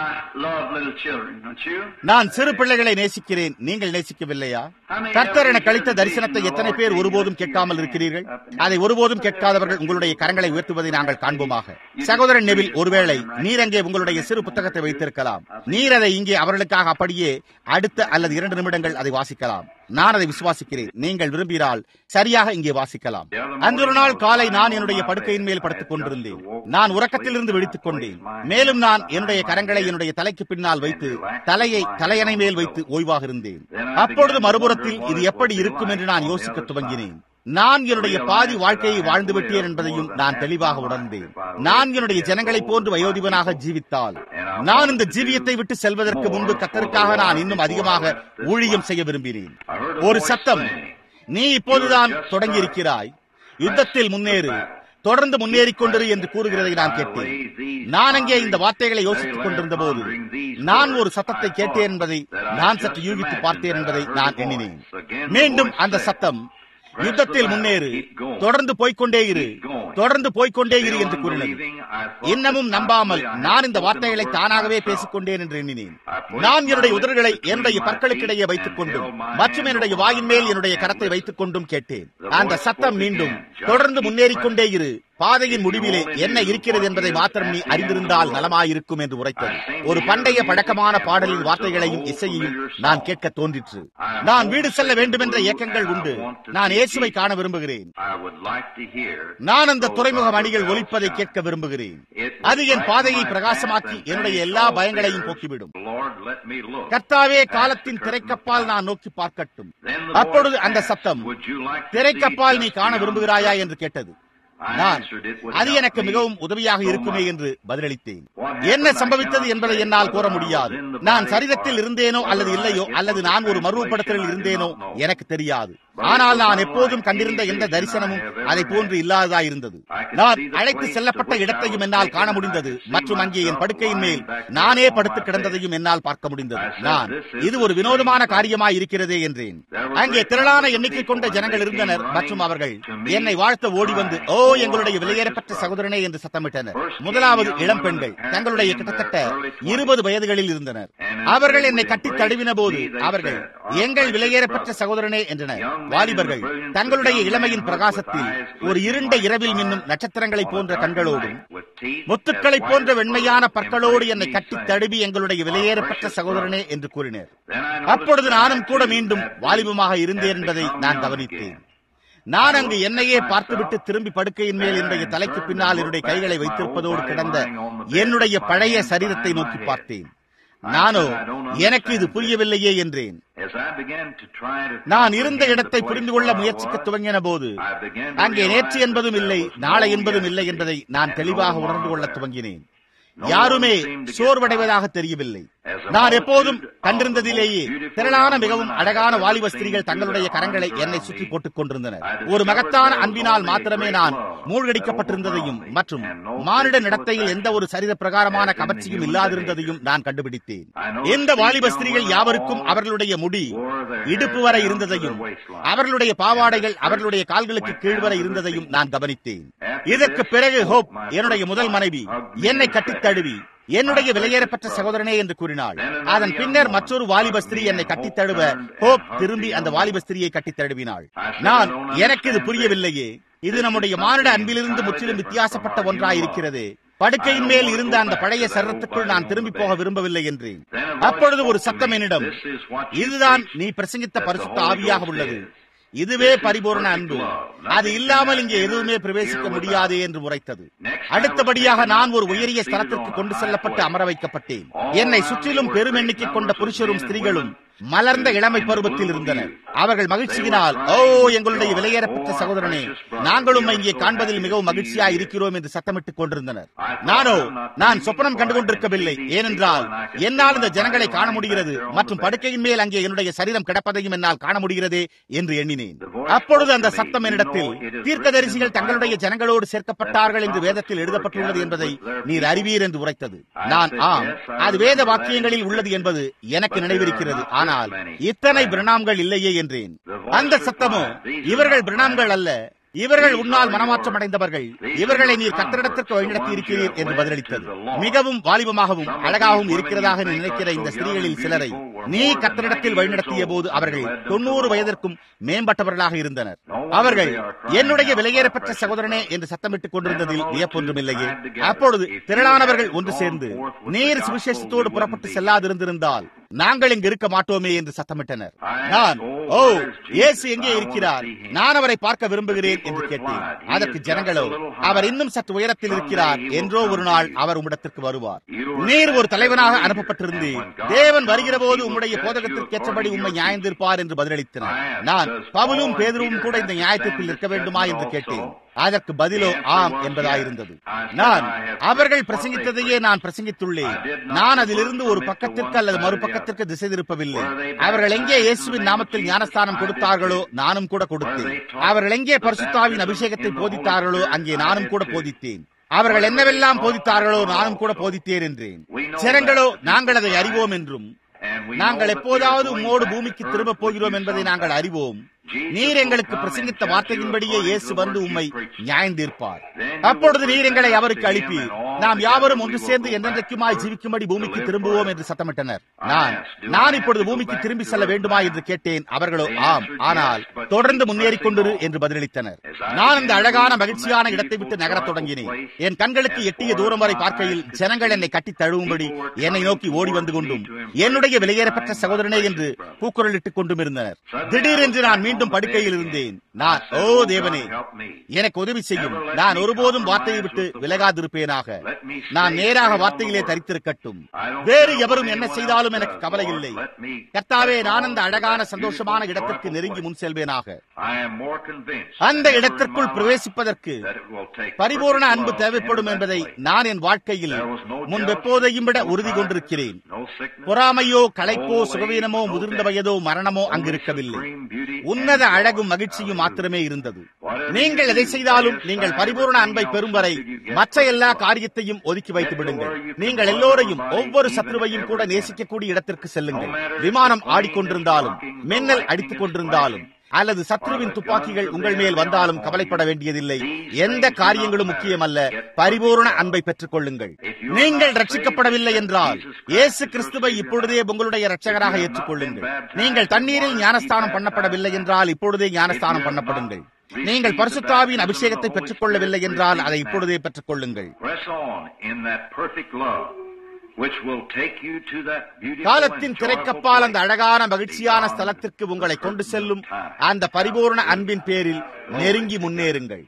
I love little children, don't you? நான் சிறு பிள்ளைகளை நேசிக்கிறேன் நீங்கள் நேசிக்கவில்லையா கர்த்தர் என கழித்த தரிசனத்தை எத்தனை பேர் ஒருபோதும் கேட்காமல் இருக்கிறீர்கள் அதை ஒருபோதும் கேட்காதவர்கள் உங்களுடைய கரங்களை உயர்த்துவதை நாங்கள் காண்போமாக சகோதரன் நெவில் ஒருவேளை நீர் அங்கே உங்களுடைய சிறு புத்தகத்தை வைத்திருக்கலாம் நீர் அதை இங்கே அவர்களுக்காக அப்படியே அடுத்த அல்லது இரண்டு நிமிடங்கள் அதை வாசிக்கலாம் நான் அதை விசுவாசிக்கிறேன் நீங்கள் விரும்பினால் சரியாக இங்கே வாசிக்கலாம் அன்று ஒரு நாள் காலை நான் என்னுடைய படுக்கையின் மேல் படுத்துக் கொண்டிருந்தேன் நான் உறக்கத்திலிருந்து விழித்துக் கொண்டேன் மேலும் நான் என்னுடைய கரங்களை என்னுடைய தலைக்கு பின்னால் வைத்து தலையை தலையணை மேல் வைத்து ஓய்வாக இருந்தேன் அப்பொழுது மறுபுறத்தில் இது எப்படி இருக்கும் என்று நான் யோசிக்க துவங்கினேன் நான் என்னுடைய பாதி வாழ்க்கையை வாழ்ந்து விட்டேன் என்பதையும் நான் தெளிவாக உணர்ந்தேன் நான் என்னுடைய ஜனங்களைப் போன்று வயோதிபனாக ஜீவித்தால் நான் இந்த ஜீவியத்தை விட்டு செல்வதற்கு முன்பு கத்தருக்காக நான் இன்னும் அதிகமாக ஊழியம் செய்ய விரும்பினேன் ஒரு சத்தம் நீ இப்போதுதான் தொடங்கியிருக்கிறாய் யுத்தத்தில் முன்னேறு தொடர்ந்து முன்னேறிக் கொண்டிரு என்று கூறுகிறதை நான் கேட்டேன் நான் அங்கே இந்த வார்த்தைகளை யோசித்துக் கொண்டிருந்த போது நான் ஒரு சத்தத்தை கேட்டேன் என்பதை நான் சற்று யூகித்து பார்த்தேன் என்பதை நான் எண்ணினேன் மீண்டும் அந்த சத்தம் யுத்தத்தில் முன்னேறு தொடர்ந்து போய்க்கொண்டே இரு தொடர்ந்து போய்க்கொண்டே இரு என்று கூறினது இன்னமும் நம்பாமல் நான் இந்த வார்த்தைகளை தானாகவே பேசிக்கொண்டேன் என்று எண்ணினேன் நான் என்னுடைய உதடுகளை என்னுடைய பற்களுக்கிடையே வைத்துக் கொண்டும் மற்றும் என்னுடைய வாயின் மேல் என்னுடைய கரத்தை வைத்துக் கொண்டும் கேட்டேன் அந்த சத்தம் மீண்டும் தொடர்ந்து முன்னேறிக் கொண்டே இரு பாதையின் முடிவிலே என்ன இருக்கிறது என்பதை மாத்திரம் நீ அறிந்திருந்தால் நலமாயிருக்கும் என்று உரைத்தது ஒரு பண்டைய பழக்கமான பாடலின் வார்த்தைகளையும் இசையையும் நான் கேட்க தோன்றிற்று நான் வீடு செல்ல வேண்டும் என்ற இயக்கங்கள் உண்டு நான் இயேசுவை காண விரும்புகிறேன் I would like to hear நான் அந்த துறைமுக மணிகள் ஒலிப்பதை கேட்க விரும்புகிறேன் அது என் பாதையை பிரகாசமாக்கி என்னுடைய எல்லா பயங்களையும் போக்கிவிடும் Lord, let me look. கர்த்தாவே காலத்தின் திரைக்கப்பால் நான் நோக்கி பார்க்கட்டும் Then the அப்பொழுது Lord அந்த asked, சத்தம் Would you like to திரைக்கப்பால் see நீ just காண beyond விரும்புகிறாயா the என்று கேட்டது I நான் answered it would அது help எனக்கு me மிகவும் உதவியாக so இருக்குமே much. என்று பதிலளித்தேன் What என்ன happened, I சம்பவித்தது cannot என்பதை say என்னால் whether கூற I was முடியாது in the நான் body சரீரத்தில் or இருந்தேனோ whether அல்லது I- இல்லையோ it அல்லது was நான் a ஒரு மறுபடத்தில் translation, I do இருந்தேனோ not know. எனக்கு தெரியாது But it ஆனால் was நான் unlike எப்போதும் any கண்டிருந்த எந்த vision I தரிசனமும் have ever அதை போன்று had. இல்லாததா இருந்தது I could நான் see the அழைத்து place செல்லப்பட்ட to which I இடத்தையும் was என்னால் காண taken, முடிந்தது and I could see மற்றும் அங்கே என் myself படுக்கையின் மேல் lying back there நானே on my படுத்து bed. கிடந்ததையும் என்னால் பார்க்க முடிந்தது I said, நான் "This is இது a ஒரு வினோதமான strange காரியமாய் இருக்கிறதே என்றேன் There were அங்கே great திரளான numbers of எண்ணிக்கை people கொண்ட when ஜனங்கள் they இருந்தனர் came மற்றும் running அவர்கள் to me, என்னை வாழ்த்த ஓடி வந்து crying, ஓ "Oh, எங்களுடைய our விலையேறப்பட்ட precious சகோதரனே என்று சத்தமிட்டனர் First came முதலாவது young இளம் women பெண்கள் apparently தங்களுடைய in their கிட்டத்தட்ட early twenties. இருபது வயதுகளில் இருந்தனர் And அவர்கள் they என்னை would கட்டி embrace தழுவின போது me, they அவர்கள் said, "Our எங்கள் precious விலையேறப்பட்ட brother." சகோதரனே என்றனர் Young men in the வாலிபர்கள் brilliance of தங்களுடைய young இளமையின் manhood பிரகாசத்தில் with eyes ஒரு glistening இருண்ட like இரவில் stars மின்னும் நட்சத்திரங்களைப் on a போன்ற dark கண்களோடும் night with teeth முத்துக்களைப் as போன்ற white as வெண்மையான pearl, பற்களோடு embraced என்னை me, கட்டி saying, தழுவி எங்களுடைய விலையேறப்பட்ட precious சகோதரனே brother. என்று கூறினர் Then I noticed அப்பொழுது that நானும் I கூட too மீண்டும் had வாலிபமாக become இருந்தேன் என்பதை நான் young கவனித்தேன் again. நான் அங்கு என்னையே பார்த்துவிட்டு திரும்பி படுக்கையின் மேல் என்னுடைய தலைக்கு பின்னால் என்னுடைய கைகளை வைத்திருப்பதோடு கிடந்த என்னுடைய பழைய சரீரத்தை நோக்கி பார்த்தேன் நானோ எனக்கு இது புரியவில்லையே என்றேன் As I began to try to நான் இருந்த comprehend இடத்தை the புரிந்து place கொள்ள where I முயற்சிக்க was, துவங்கின போது I began to அங்கே realize நேற்று that என்பதும் there இல்லை was no நாளை என்பதும் இல்லை yesterday என்பதை நான் and no தெளிவாக tomorrow உணர்ந்து கொள்ள there. துவங்கினேன் No யாருமே one seemed to get சோர்வடைவதாக தெரியவில்லை நான் எப்போதும் கண்டிருந்ததிலேயே திரளான மிகவும் அழகான வாலிப ஸ்திரீகள் தங்களுடைய கரங்களை என்னை சுற்றி போட்டுக் கொண்டிருந்தனர் ஒரு மகத்தான அன்பினால் மாத்திரமே நான் மூழ்கடிக்கப்பட்டிருந்ததையும் மற்றும் மானிட நடத்தையில் எந்த ஒரு சரித பிரகாரமான கவர்ச்சியும் இல்லாதிருந்ததையும் நான் கண்டுபிடித்தேன் இந்த வாலிப ஸ்திரீகள் யாவருக்கும் அவர்களுடைய முடி இடுப்பு வரை இருந்ததையும் அவர்களுடைய பாவாடைகள் அவர்களுடைய கால்களுக்கு கீழ்வரை இருந்ததையும் நான் கவனித்தேன் இதற்கு பிறகு ஹோப் என்னுடைய முதல் மனைவி என்னை கட்டித் தழுவி என்னுடைய விலையேறப்பட்ட சகோதரனே என்று கூறினாள் அதன் பின்னர் மற்றொரு வாலிப ஸ்திரீ என்னை கட்டித் தழுவ ஹோப் திரும்பி அந்த வாலிப ஸ்திரியை கட்டித் தழுவினாள் நான் எனக்கு இது புரியவில்லையே இது நம்முடைய மானிட அன்பிலிருந்து முற்றிலும் வித்தியாசப்பட்ட ஒன்றாயிருக்கிறது படுக்கையின் மேல் இருந்த அந்த பழைய சரத்துக்குள் நான் திரும்பி போக விரும்பவில்லை என்றேன் அப்பொழுது ஒரு சத்தம் என்னிடம் இதுதான் நீ பிரசங்கித்த பரிசுத்த ஆவியாக உள்ளது இதுவே பரிபூர்ண அன்பு அது இல்லாமல் இங்கே எதுவுமே பிரவேசிக்க முடியாது என்று உரைத்தது அடுத்தபடியாக நான் ஒரு உயரிய ஸ்தலத்திற்கு கொண்டு செல்லப்பட்டு அமர வைக்கப்பட்டேன் என்னை சுற்றிலும் பெரும் எண்ணிக்கை கொண்ட புருஷரும் ஸ்திரீகளும் மலர்ந்த இளமை பருவத்தில் இருந்தனர் அவர்கள் மகிழ்ச்சியினால் ஓ எங்களுடைய விலையேறப்பட்ட சகோதரனே நாங்களும் இங்கே காண்பதில் மிகவும் மகிழ்ச்சியாக இருக்கிறோம் என்று சத்தமிட்டுக் கொண்டிருந்தனர் நானோ நான் சொப்பனம் கண்டு கொண்டிருக்கவில்லை ஏனென்றால் என்னால் இந்த ஜனங்களை காண முடிகிறது மற்றும் படுக்கையின் மேல் அங்கே என்னுடைய சரீரம் கிடப்பதையும் என்னால் காண முடிகிறதே என்று எண்ணினேன் அப்பொழுது அந்த சத்தம் என்னிடத்தில் தீர்க்கதரிசிகள் தங்களுடைய ஜனங்களோடு சேர்க்கப்பட்டார்கள் என்று வேதத்தில் எழுதப்பட்டுள்ளது என்பதை நீர் அறிவீர் என்று உரைத்தது நான் ஆம் அது வேத வாக்கியங்களில் உள்ளது என்பது எனக்கு நினைவிருக்கிறது ஆனால் இத்தனை பிரணாம்கள் இல்லையே என்றேன் அந்த சத்தமோ இவர்கள் பிரணாம்கள் அல்ல இவர்கள் உன்னால் மனமாற்றம் அடைந்தவர்கள் இவர்களை நீர் கத்திரிடத்திற்கு வழிநடத்தி இருக்கிறீர் என்று பதிலளித்தது மிகவும் வாலிபமாகவும் அழகாகவும் இருக்கிறதாக நீ நினைக்கிற இந்த ஸ்திரீகளில் சிலரை நீ கத்திரிடத்தில் வழிநடத்திய போது அவர்கள் தொண்ணூறு வயதிற்கும் மேம்பட்டவர்களாக இருந்தனர் அவர்கள் என்னுடைய விலையேறப்பட்ட சகோதரனே என்று சத்தமிட்டுக் கொண்டிருந்ததில் வியப்பொன்றுமில்லையே அப்பொழுது திரளானவர்கள் ஒன்று சேர்ந்து நீர் சுவிசேஷத்தோடு புறப்பட்டு செல்லாதிருந்திருந்தால் நாங்கள் இங்கு இருக்க மாட்டோமே என்று சத்தமிட்டனர் நான் ஓ இயேசு எங்கே இருக்கிறார் நான் அவரை பார்க்க விரும்புகிறேன் என்று கேட்டேன் அதற்கு ஜனங்களோ அவர் இன்னும் சற்று உயரத்தில் இருக்கிறார் என்றோ ஒரு நாள் அவர் உம்மிடத்திற்கு வருவார் நீர் ஒரு தலைவனாக அனுப்பப்பட்டிருந்து தேவன் வருகிற போது உம்முடைய போதகத்திற்கு ஏற்றபடி உண்மை நியாயந்திருப்பார் என்று பதிலளித்தனர் நான் பவுலும் பேதரும் கூட இந்த நியாயத்திற்குள் இருக்க வேண்டுமா என்று கேட்டேன் அதற்கு பதிலோ ஆம் என்பதாயிருந்தது நான் அவர்கள் பிரசங்கித்ததையே நான் பிரசங்கித்துள்ளேன் நான் அதிலிருந்து ஒரு பக்கத்திற்கு அல்லது மறுபக்கத்திற்கு திசை திருப்பவில்லை அவர்கள் எங்கே இயேசுவின் நாமத்தில் ஞானஸ்தானம் கொடுத்தார்களோ நானும் கூட கொடுத்தேன் அவர்கள் எங்கே பரிசுத்தாவின் அபிஷேகத்தை போதித்தார்களோ அங்கே நானும் கூட போதித்தேன் அவர்கள் என்னவெல்லாம் போதித்தார்களோ நானும் கூட போதித்தேன் என்றேன் ஜனங்களோ நாங்கள் அதை அறிவோம் என்றும் நாங்கள் எப்போதாவது உம்மோடு பூமிக்கு திரும்ப போகிறோம் என்பதை நாங்கள் அறிவோம் நீர் எங்களுக்கு பிரசங்கித்த வார்த்தையின்படியே இயேசு வந்து உம்மை நியாயந்தீர்ப்பார் அப்பொழுது நீர் எங்களை அவருக்கு அளிப்பி நாம் யாவரும் ஒன்று சேர்ந்து என்றென்றைக்குமாய் ஜீவிக்கும்படி பூமிக்கு திரும்புவோம் என்று சத்தமிட்டனர் நான் நான் இப்பொழுது பூமிக்கு திரும்பி செல்ல வேண்டுமா என்று கேட்டேன் அவர்களோ ஆம் ஆனால் தொடர்ந்து முன்னேறிக் கொண்டிரு என்று பதிலளித்தனர் நான் இந்த அழகான மகிழ்ச்சியான இடத்தை விட்டு நகரத் தொடங்கினேன் என் கண்களுக்கு எட்டிய தூரம் வரை பார்க்கையில் ஜனங்கள் என்னை கட்டி தழுவும்படி என்னை நோக்கி ஓடி வந்து கொண்டும் என்னுடைய விலையேறப்பட்ட சகோதரனே என்று கூக்குரலிட்டுக் கொண்டும் இருந்தனர் திடீரென்று நான் மீண்டும் படுக்கையில் இருந்தேன் நான் ஓ தேவனே எனக்கு உதவி செய்யும் நான் ஒருபோதும் வார்த்தையை விட்டு விலகாதிருப்பேனாக நான் நேராக வார்த்தையிலே தரித்திருக்கட்டும் வேறு எவரும் என்ன செய்தாலும் எனக்கு கவலை இல்லை கர்த்தாவே நான் அந்த அழகான சந்தோஷமான இடத்திற்கு நெருங்கி முன் செல்வேனாக அந்த இடத்திற்குள் பிரவேசிப்பதற்கு பரிபூர்ண அன்பு தேவைப்படும் என்பதை நான் என் வாழ்க்கையில் முன்பெப்போதையும் விட உறுதி கொண்டிருக்கிறேன் பொறாமையோ களைப்போ சுகவீனமோ முதிர்ந்த வயதோ மரணமோ அங்கிருக்கவில்லை உன்னத அழகும் மகிழ்ச்சியும் மாத்திரமே இருந்தது நீங்கள் எதை செய்தாலும் நீங்கள் பரிபூர்ண அன்பை பெறும் வரை மற்ற எல்லா காரியத்தையும் ஒதுக்கி வைத்து விடுங்கள் நீங்கள் எல்லோரையும் ஒவ்வொரு சத்ருவையும் கூட நேசிக்கக்கூடிய இடத்திற்கு செல்லுங்கள் விமானம் ஆடிக்கொண்டிருந்தாலும் மின்னல் அடித்துக் கொண்டிருந்தாலும் அல்லது சத்ருவின் துப்பாக்கிகள் உங்கள் மேல் வந்தாலும் கவலைப்பட வேண்டியதில்லை எந்த காரியங்களும் முக்கியமல்ல பரிபூர்ண அன்பை பெற்றுக் கொள்ளுங்கள் நீங்கள் ரட்சிக்கப்படவில்லை என்றால் இயேசு கிறிஸ்துவை இப்பொழுதே உங்களுடைய ரட்சகராக ஏற்றுக்கொள்ளுங்கள் நீங்கள் தண்ணீரில் ஞானஸ்தானம் பண்ணப்படவில்லை என்றால் இப்பொழுதே ஞானஸ்தானம் பண்ணப்படுங்கள் நீங்கள் பரிசுத்தாவின் அபிஷேகத்தை பெற்றுக் கொள்ளவில்லை என்றால் அதை இப்பொழுதே பெற்றுக் கொள்ளுங்கள் காலத்தின் திரைக்கப்பால் அந்த அழகான மகிழ்ச்சியான ஸ்தலத்திற்கு உங்களை கொண்டு செல்லும் அந்த பரிபூர்ண அன்பின் பேரில் நெருங்கி முன்னேறுங்கள்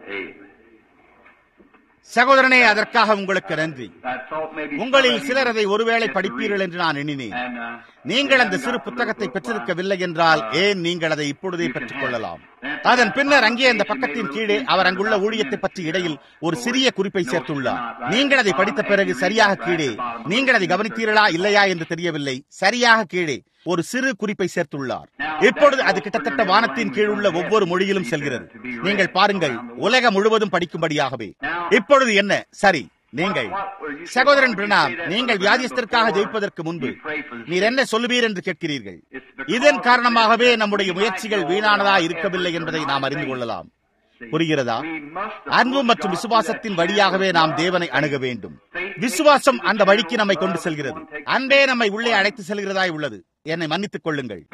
சகோதரனே அதற்காக உங்களுக்கு நன்றி உங்களில் சிலர் அதை ஒருவேளை படிப்பீர்கள் என்று நான் எண்ணினேன் நீங்கள் அந்த சிறு புத்தகத்தை பெற்றிருக்கவில்லை என்றால் ஏன் நீங்கள் அதை இப்பொழுதே பெற்றுக் கொள்ளலாம் அதன் பின்னர் அங்கே அந்த பக்கத்தின் கீழே அவர் அங்குள்ள ஊழியத்தை பற்றி இடையில் ஒரு சிறிய குறிப்பை சேர்த்துள்ளார் நீங்கள் அதை படித்த பிறகு சரியாக கீழே நீங்கள் அதை கவனித்தீர்களா இல்லையா என்று தெரியவில்லை சரியாக கீழே ஒரு சிறு குறிப்பை சேர்த்துள்ளார் இப்பொழுது அது கிட்டத்தட்ட வானத்தின் கீழ் உள்ள ஒவ்வொரு மொழியிலும் செல்கிறது நீங்கள் பாருங்கள் உலகம் முழுவதும் படிக்கும்படியாகவே இப்பொழுது என்ன சரி நீங்கள் சகோதரன் பிரணாம் நீங்கள் வியாதியஸ்தற்காக ஜெயிப்பதற்கு முன்பு நீர் என்ன சொல்லுவீர் என்று கேட்கிறீர்கள் இதன் காரணமாகவே நம்முடைய முயற்சிகள் வீணானதா இருக்கவில்லை என்பதை நாம் அறிந்து கொள்ளலாம் புரிகிறதா அன்பு மற்றும் விசுவாசத்தின் வழியாகவே நாம் தேவனை அணுக வேண்டும் விசுவாசம் அந்த வழிக்கு நம்மை கொண்டு செல்கிறது அன்பே நம்மை உள்ளே அழைத்து செல்கிறதாய் உள்ளது என்னை மன்னித்துக் கொள்ளுங்கள்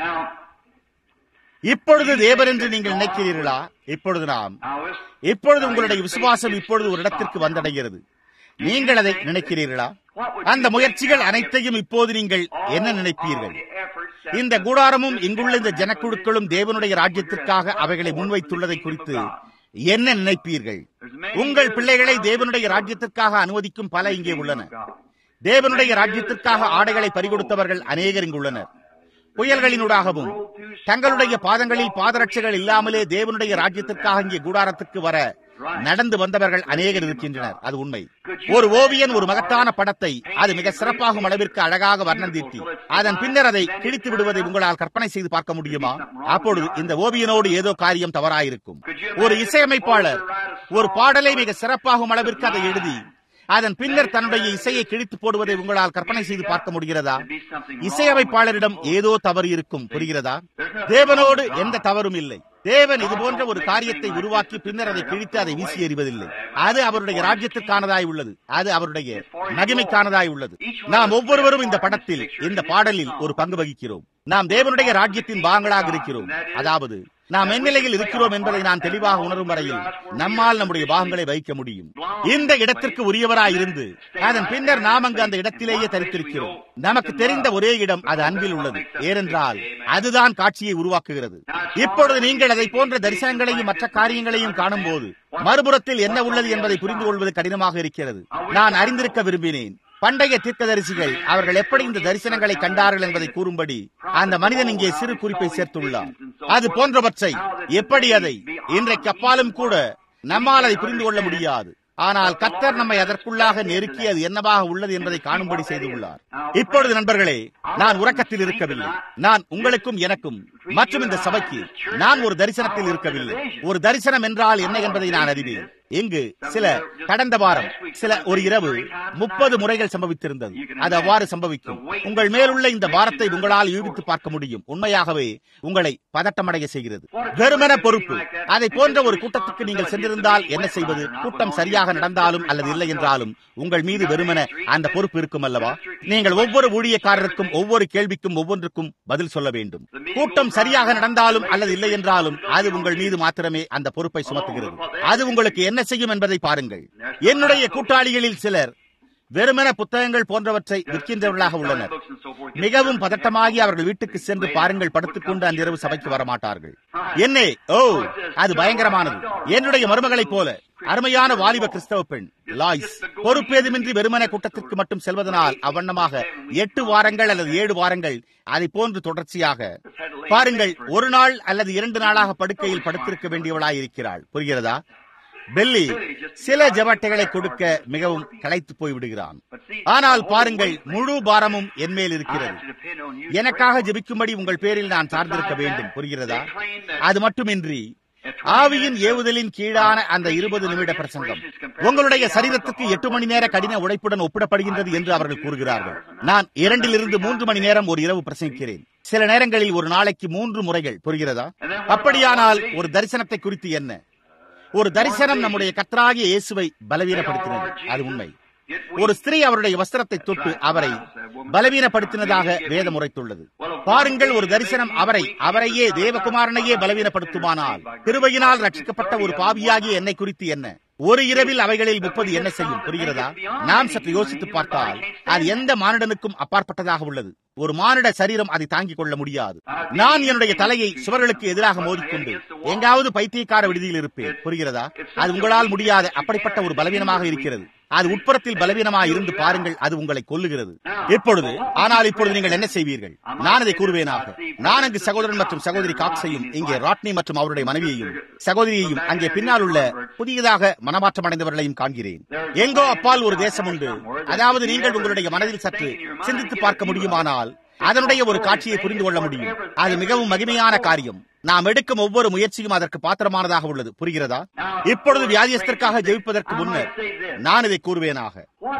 இப்பொழுது தேவன் என்று நீங்கள் நினைக்கிறீர்களா இப்பொழுது நாம் இப்பொழுது உங்களுடைய விசுவாசம் இப்பொழுது ஒரு இடத்திற்கு வந்தடைகிறது நீங்கள் அதை நினைக்கிறீர்களா அந்த முயற்சிகள் அனைத்தையும் இப்போது நீங்கள் என்ன நினைப்பீர்கள் இந்த கூடாரமும் இங்குள்ள இந்த ஜனக்குழுக்களும் தேவனுடைய ராஜ்யத்திற்காக அவைகளை முன்வைத்துள்ளதை குறித்து என்ன நினைப்பீர்கள் உங்கள் பிள்ளைகளை தேவனுடைய ராஜ்யத்திற்காக அனுமதிக்கும் பல இங்கே உள்ளன தேவனுடைய ராஜ்யத்திற்காக ஆடைகளை பறிகொடுத்தவர்கள் அநேகர் இங்குள்ளனர் புயல்களினூடாகவும் தங்களுடைய பாதங்களில் பாதரட்சைகள் இல்லாமலே தேவனுடைய ராஜ்யத்திற்காக இங்கே கூடாரத்துக்கு வர நடந்து வந்தவர்கள் அநேகர் இருக்கின்றனர் அது உண்மை ஒரு ஓவியன் ஒரு மகத்தான படத்தை அது மிக சிறப்பாகும் அளவிற்கு அழகாக வர்ணம் தீட்டி அதன் பின்னர் அதை கிழித்து விடுவதை உங்களால் கற்பனை செய்து பார்க்க முடியுமா அப்பொழுது இந்த ஓவியனோடு ஏதோ காரியம் தவறாயிருக்கும் ஒரு இசையமைப்பாளர் ஒரு பாடலை மிக சிறப்பாகும் அளவிற்கு அதை எழுதி அதன் பின்னர் தன்னுடைய இசையை கிழித்து போடுவதை உங்களால் கற்பனை செய்து பார்க்க முடிகிறதா இசையமைப்பாளரிடம் ஏதோ தவறு இருக்கும் புரிகிறதா தேவனோடு எந்த தவறும் இல்லை தேவன் இது போன்ற ஒரு காரியத்தை உருவாக்கி பின்னர் அதை கிழித்து அதை வீசி எறிவதில்லை அது அவருடைய ராஜ்யத்திற்கானதாய் உள்ளது அது அவருடைய மகிமைக்கானதாய் உள்ளது நாம் ஒவ்வொருவரும் இந்த படத்தில் இந்த பாடலில் ஒரு பங்கு வகிக்கிறோம் நாம் தேவனுடைய ராஜ்யத்தின் பாகங்களாக இருக்கிறோம் அதாவது நாம் எந்நிலையில் இருக்கிறோம் என்பதை நான் தெளிவாக உணரும் வரையில் நம்மால் நம்முடைய பாகங்களை வைக்க முடியும் இந்த இடத்திற்கு உரியவராய் இருந்து அதன் பின்னர் நாம் அங்கு அந்த இடத்திலேயே தரித்திருக்கிறோம் நமக்கு தெரிந்த ஒரே இடம் அது அன்பில் உள்ளது ஏனென்றால் அதுதான் காட்சியை உருவாக்குகிறது இப்பொழுது நீங்கள் அதை போன்ற தரிசனங்களையும் மற்ற காரியங்களையும் காணும் போது மறுபுறத்தில் என்ன உள்ளது என்பதை புரிந்து கொள்வது கடினமாக இருக்கிறது நான் அறிந்திருக்க விரும்பினேன் பண்டைய தீர்க்கதரிசிகள் அவர்கள் எப்படி இந்த தரிசனங்களை கண்டார்கள் என்பதை கூறும்படி அந்த மனிதன் இங்கே சிறு குறிப்பை சேர்த்துள்ளார் அது போன்றவற்றை எப்படி அதை இன்றைக்கு அப்பாலும் கூட நம்மால் அதை புரிந்து கொள்ள முடியாது ஆனால் கத்தர் நம்மை அதற்குள்ளாக நெருக்கி அது என்னவாக உள்ளது என்பதை காணும்படி செய்துள்ளார் இப்பொழுது நண்பர்களே நான் உறக்கத்தில் இருக்கவில்லை நான் உங்களுக்கும் எனக்கும் மற்றும் இந்த சபைக்கு நான் ஒரு தரிசனத்தில் இருக்கவில்லை ஒரு தரிசனம் என்றால் என்ன என்பதை நான் அறிவேன் இங்கு சில கடந்த வாரம் சில ஒரு இரவு முப்பது முறைகள் சம்பவித்திருந்தது அது அவ்வாறு சம்பவிக்கும் உங்கள் மேலுள்ள இந்த பாரத்தை உங்களால் யூகித்து பார்க்க முடியும் உண்மையாகவே உங்களை பதட்டமடைய செய்கிறது வெறுமன பொறுப்பு அதை போன்ற ஒரு கூட்டத்துக்கு நீங்கள் சென்றிருந்தால் என்ன செய்வது கூட்டம் சரியாக நடந்தாலும் அல்லது இல்லை என்றாலும் உங்கள் மீது வெறுமன அந்த பொறுப்பு இருக்கும் அல்லவா நீங்கள் ஒவ்வொரு ஊழியக்காரருக்கும் ஒவ்வொரு கேள்விக்கும் ஒவ்வொன்றுக்கும் பதில் சொல்ல வேண்டும் கூட்டம் சரியாக நடந்தாலும் அல்லது இல்லை என்றாலும் அது உங்கள் மீது மாத்திரமே அந்த பொறுப்பை சுமத்துகிறது அது உங்களுக்கு என்ன செய்யும் என்பதை பாருங்கள் என்னுடைய கூட்டாளிகளில் சிலர் வெறுமன புத்தகங்கள் போன்றவற்றை விற்கின்றவர்களாக உள்ளனர் மிகவும் பதட்டமாகி அவர்கள் வீட்டுக்கு சென்று பாருங்கள் படுத்துக்கொண்டு அன்றிரவு சபைக்கு வரமாட்டார்கள் என்னே ஓ அது பயங்கரமானது என்னுடைய மருமகளைப் போல அருமையான வாலிப கிறிஸ்தவ பெண் லாய்ஸ் பொறுப்பேதுமின்றி வெறுமன கூட்டத்திற்கு மட்டும் செல்வதனால் அவ்வண்ணமாக எட்டு வாரங்கள் அல்லது ஏழு வாரங்கள் அதை போன்று தொடர்ச்சியாக பாருங்கள் ஒரு நாள் அல்லது இரண்டு நாளாக படுக்கையில் படுத்திருக்க வேண்டியவளாய் இருக்கிறாள் புரிகிறதா பெல்லி சில ஜபட்டைகளை கொடுக்க மிகவும் களைத்து போய் விடுகிறான் ஆனால் பாருங்கள் முழு பாரமும் என் மேல் இருக்கிறது எனக்காக ஜெபிக்கும்படி உங்கள் பேரில் நான் சார்ந்திருக்க வேண்டும் புரிகிறதா அது மட்டுமின்றி ஆவியின் ஏவுதலின் கீழான அந்த இருபது நிமிட பிரசங்கம் உங்களுடைய சரீரத்துக்கு எட்டு மணி நேர கடின உழைப்புடன் ஒப்பிடப்படுகின்றது என்று அவர்கள் கூறுகிறார்கள் நான் இரண்டிலிருந்து மூன்று மணி நேரம் ஒரு இரவு பிரசங்கிக்கிறேன் சில நேரங்களில் ஒரு நாளைக்கு மூன்று முறைகள் புரிகிறதா அப்படியானால் ஒரு தரிசனத்தை குறித்து என்ன ஒரு தரிசனம் நம்முடைய கத்தராகிய இயேசுவை பலவீனப்படுத்தினது அது உண்மை ஒரு ஸ்திரீ அவருடைய வஸ்திரத்தை தொட்டு அவரை பலவீனப்படுத்தினதாக வேதம் உரைத்துள்ளது பாருங்கள் ஒரு தரிசனம் அவரை அவரையே தேவகுமாரனையே பலவீனப்படுத்துமானால் கிருபையினால் ரட்சிக்கப்பட்ட ஒரு பாவியாகிய என்னை குறித்து என்ன ஒரு இரவில் அவைகளில் முப்பது என்ன செய்யும் புரிகிறதா நாம் சற்று யோசித்து பார்த்தால் அது எந்த மானிடனுக்கும் அப்பாற்பட்டதாக உள்ளது ஒரு மானிட சரீரம் அதை தாங்கிக் கொள்ள முடியாது நான் என்னுடைய தலையை சுவர்களுக்கு எதிராக மோதிக்கொண்டு எங்காவது பைத்தியக்கார விடுதியில் இருப்பேன் புரிகிறதா அது உங்களால் முடியாத அப்படிப்பட்ட ஒரு பலவீனமாக இருக்கிறது அது உட்புறத்தில் பலவீனமாய் இருந்து பாருங்கள் அது உங்களை கொல்லுகிறது இப்பொழுது ஆனால் இப்பொழுது நீங்கள் என்ன செய்வீர்கள் நான் இதை கூறுவேனாக நான் அங்கு சகோதரன் மற்றும் சகோதரி காக்ஸையும் இங்கே ராட்னி மற்றும் அவருடைய மனைவியையும் சகோதரியையும் அங்கே பின்னால் உள்ள புதியதாக மனமாற்றம் அடைந்தவர்களையும் காண்கிறேன் எங்கோ அப்பால் ஒரு தேசம் உண்டு அதாவது நீங்கள் உங்களுடைய மனதில் சற்று சிந்தித்து பார்க்க முடியுமானால் அதனுடைய ஒரு காட்சியை புரிந்து கொள்ள முடியும் அது மிகவும் மகிமையான காரியம் நாம் எடுக்கும் ஒவ்வொரு முயற்சியும் அதற்கு பாத்திரமானதாக உள்ளது புரிகிறதா இப்பொழுது வியாதியஸ்தற்காக ஜெயிப்பதற்கு முன்னர் நான் இதை கூறுவேனாக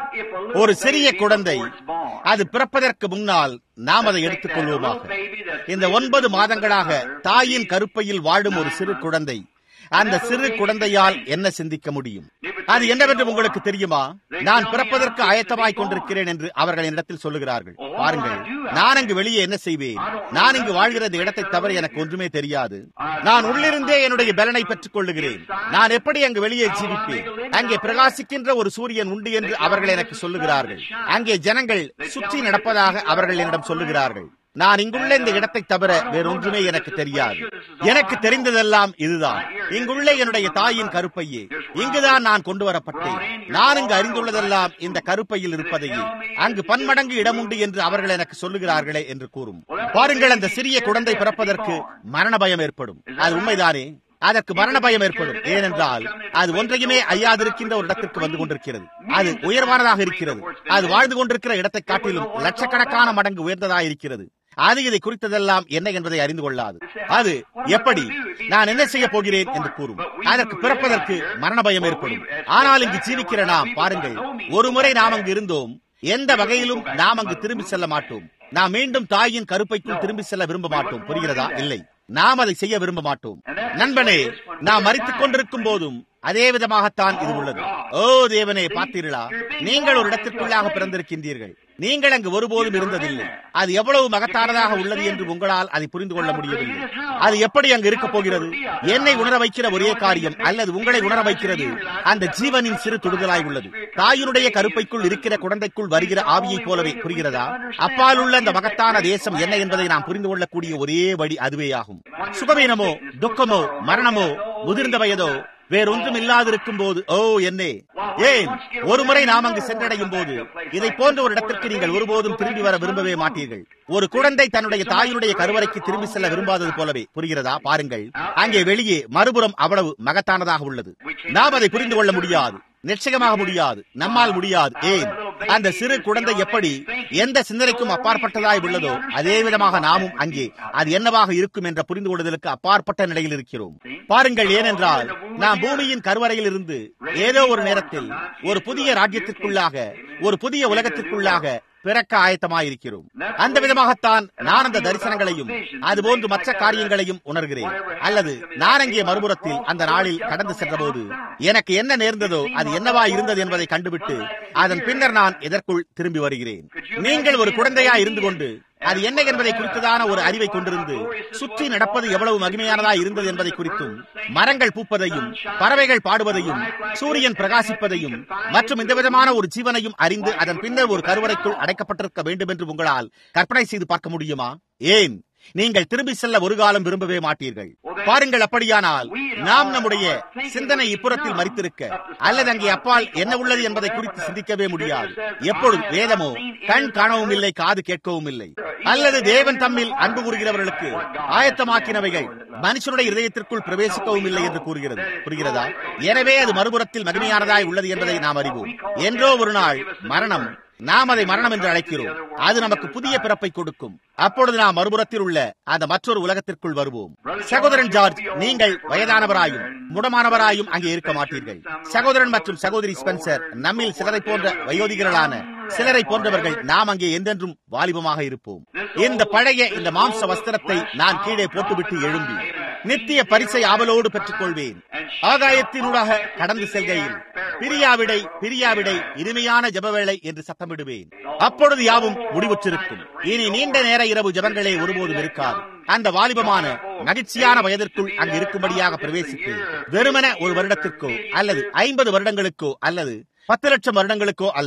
ஒரு சிறிய குழந்தை அது பிறப்பதற்கு முன்னால் நாம் அதை எடுத்துக் கொள்வோமாக இந்த ஒன்பது மாதங்களாக தாயின் கருப்பையில் வாழும் ஒரு சிறு குழந்தை அந்த சிறு குழந்தையால் என்ன சிந்திக்க முடியும் அது என்னவென்று உங்களுக்கு தெரியுமா நான் பிறப்பதற்கு ஆயத்தமாய் கொண்டிருக்கிறேன் என்று அவர்கள் என்னிடத்தில் சொல்லுகிறார்கள் பாருங்கள் நான் அங்கு வெளியே என்ன செய்வேன் நான் இங்கு வாழ்கிற இந்த இடத்தை தவிர எனக்கு ஒன்றுமே தெரியாது நான் உள்ளிருந்தே என்னுடைய பலனை பெற்றுக் கொள்ளுகிறேன் நான் எப்படி அங்கு வெளியே ஜீவிப்பேன் அங்கே பிரகாசிக்கின்ற ஒரு சூரியன் உண்டு என்று அவர்கள் எனக்கு சொல்லுகிறார்கள் அங்கே ஜனங்கள் சுற்றி நடப்பதாக அவர்கள் என்னிடம் சொல்லுகிறார்கள் நான் இங்குள்ள இந்த இடத்தை தவிர வேறொன்றுமே எனக்கு தெரியாது எனக்கு தெரிந்ததெல்லாம் இதுதான் இங்குள்ள என்னுடைய தாயின் கருப்பையே இங்குதான் நான் கொண்டு வரப்பட்டேன் நான் இங்கு அறிந்துள்ளதெல்லாம் இந்த கருப்பையில் இருப்பதையே அங்கு பன்மடங்கு இடம் உண்டு என்று அவர்கள் எனக்கு சொல்லுகிறார்களே என்று கூறும் பாருங்கள் அந்த சிறிய குழந்தை பிறப்பதற்கு மரண பயம் ஏற்படும் அது உண்மைதானே அதற்கு மரண பயம் ஏற்படும் ஏனென்றால் அது ஒன்றையுமே ஐயாதிருக்கின்ற ஒரு இடத்திற்கு வந்து கொண்டிருக்கிறது அது உயர்வானதாக இருக்கிறது அது வாழ்ந்து கொண்டிருக்கிற இடத்தை காட்டிலும் லட்சக்கணக்கான மடங்கு உயர்ந்ததாக இருக்கிறது அது இதை குறித்ததெல்லாம் என்ன என்பதை அறிந்து கொள்ளாது அது எப்படி நான் என்ன செய்ய போகிறேன் என்று கூறும் அதற்கு பிறப்பதற்கு மரண பயம் ஏற்படும் ஆனால் இங்கு ஜீவிக்கிற நாம் பாருங்கள் ஒரு முறை நாம் அங்கு இருந்தோம் எந்த வகையிலும் நாம் அங்கு திரும்பி செல்ல மாட்டோம் நாம் மீண்டும் தாயின் கருப்பைக்குள் திரும்பி செல்ல விரும்ப மாட்டோம் புரிகிறதா இல்லை நாம் அதை செய்ய விரும்ப மாட்டோம் நண்பனே நாம் மறித்துக் கொண்டிருக்கும் போதும் அதே விதமாகத்தான் இது உள்ளது ஓ தேவனே பார்த்தீர்களா நீங்கள் ஒரு இடத்திற்குள்ளாக பிறந்திருக்கின்றீர்கள் நீங்கள் அங்கு ஒருபோதும் இருந்ததில்லை அது எவ்வளவு மகத்தானதாக உள்ளது என்று உங்களால் அதை புரிந்து கொள்ள முடியவில்லை அது எப்படி அங்கு இருக்க போகிறது என்னை உணர வைக்கிற ஒரே காரியம் அல்லது உங்களை உணர வைக்கிறது அந்த ஜீவனின் சிறு தொடுதலாய் உள்ளது தாயினுடைய கருப்பைக்குள் இருக்கிற குழந்தைக்குள் வருகிற ஆவியைப் போலவே புரிகிறதா அப்பால் உள்ள அந்த மகத்தான தேசம் என்ன என்பதை நாம் புரிந்து கொள்ளக்கூடிய ஒரே வழி அதுவே ஆகும் சுகவீனமோ துக்கமோ மரணமோ முதிர்ந்த வயதோ வேறொன்றும் இல்லாதிருக்கும் போது ஓ என்னே ஏன் ஒரு முறை நாம் அங்கு சென்றடையும் போது இதை போன்ற ஒரு இடத்திற்கு நீங்கள் ஒருபோதும் திரும்பி வர விரும்பவே மாட்டீர்கள் ஒரு குழந்தை தன்னுடைய தாயினுடைய கருவறைக்கு திரும்பி செல்ல விரும்பாதது போலவே புரிகிறதா பாருங்கள் அங்கே வெளியே மறுபுறம் அவ்வளவு மகத்தானதாக உள்ளது நாம் அதை புரிந்து கொள்ள முடியாது நிச்சயமாக முடியாது நம்மால் முடியாது ஏன் அந்த சிறு குழந்தை எப்படி எந்த சிந்தனைக்கும் அப்பாற்பட்டதாய் உள்ளதோ அதே விதமாக நாமும் அங்கே அது என்னவாக இருக்கும் என்ற புரிந்து கொள்வதற்கு அப்பாற்பட்ட நிலையில் இருக்கிறோம் பாருங்கள் ஏனென்றால் நாம் பூமியின் கருவறையில் இருந்து ஏதோ ஒரு நேரத்தில் ஒரு புதிய ராஜ்யத்திற்குள்ளாக ஒரு புதிய உலகத்திற்குள்ளாக பிறக்க ஆயத்தமாயிருக்கிறோம் அந்த விதமாகத்தான் நான் அந்த தரிசனங்களையும் அதுபோன்று மற்ற காரியங்களையும் உணர்கிறேன் அல்லது நான் அங்கே மறுபுறத்தில் அந்த நாளில் கடந்து சென்றபோது எனக்கு என்ன நேர்ந்ததோ அது என்னவா இருந்தது என்பதை கண்டுவிட்டு அதன் பின்னர் நான் இதற்குள் திரும்பி வருகிறேன் நீங்கள் ஒரு குழந்தையா இருந்து கொண்டு அது என்ன என்பதை குறித்ததான ஒரு அறிவை கொண்டிருந்து சுற்றி நடப்பது எவ்வளவு மகிமையானதா இருந்தது என்பதை குறித்தும் மரங்கள் பூப்பதையும் பறவைகள் பாடுவதையும் சூரியன் பிரகாசிப்பதையும் மற்றும் இந்த விதமான ஒரு ஜீவனையும் அறிந்து அதன் பின்னர் ஒரு கருவறைக்குள் அடைக்கப்பட்டிருக்க வேண்டும் என்று உங்களால் கற்பனை செய்து பார்க்க முடியுமா ஏன் நீங்கள் திரும்பி செல்ல ஒரு காலம் விரும்பவே மாட்டீர்கள் பாருங்கள் அப்படியானால் நாம் நம்முடைய சிந்தனை இப்புறத்தில் மறித்திருக்க அல்லது அங்கே அப்பால் என்ன உள்ளது என்பதை குறித்து சிந்திக்கவே முடியாது எப்பொழுது வேதமோ கண் காணவும் இல்லை காது கேட்கவும் இல்லை அல்லது தேவன் தம்மில் அன்பு கூறுகிறவர்களுக்கு ஆயத்தமாக்கினவைகள் மனுஷனுடைய இதயத்திற்குள் பிரவேசிக்கவும் இல்லை என்று கூறுகிறது புரிகிறதா எனவே அது மறுபுறத்தில் மகிமையானதாய் உள்ளது என்பதை நாம் அறிவோம் என்றோ ஒரு நாள் மரணம் நாம் அதை மரணம் என்று அழைக்கிறோம் அது நமக்கு புதிய பிறப்பை கொடுக்கும் அப்பொழுது நாம் மறுபுறத்தில் உள்ள அந்த மற்றொரு உலகத்திற்குள் வருவோம் சகோதரன் ஜார்ஜ் நீங்கள் வயதானவராயும் முடமானவராயும் அங்கே இருக்க மாட்டீர்கள் சகோதரன் மற்றும் சகோதரி ஸ்பென்சர் நம்மில் சிலரை போன்ற வயோதிகர்களான சிலரை போன்றவர்கள் நாம் அங்கே என்றென்றும் வாலிபமாக இருப்போம் இந்த பழைய இந்த மாம்ச வஸ்திரத்தை நான் கீழே போட்டுவிட்டு எழும்பி நித்திய பரிசை ஆவலோடு பெற்றுக் கொள்வேன் ஆகாயத்தினூடாக கடந்து செல்கையில் பிரியாவிடை பிரியாவிடை இனிமையான ஜபவேளை என்று சத்தமிடுவேன் அப்பொழுது யாவும் முடிவுற்றிருக்கும் இனி நீண்ட நேர இரவு ஜபங்களே ஒருபோதும் இருக்காது அந்த வாலிபமான மகிழ்ச்சியான வயதிற்குள் அங்கு இருக்கும்படியாக பிரவேசித்து வெறுமன ஒரு வருடத்திற்கோ அல்லது ஐம்பது வருடங்களுக்கோ அல்லது பத்து லட்சம் வருடங்களுக்கோ அல்ல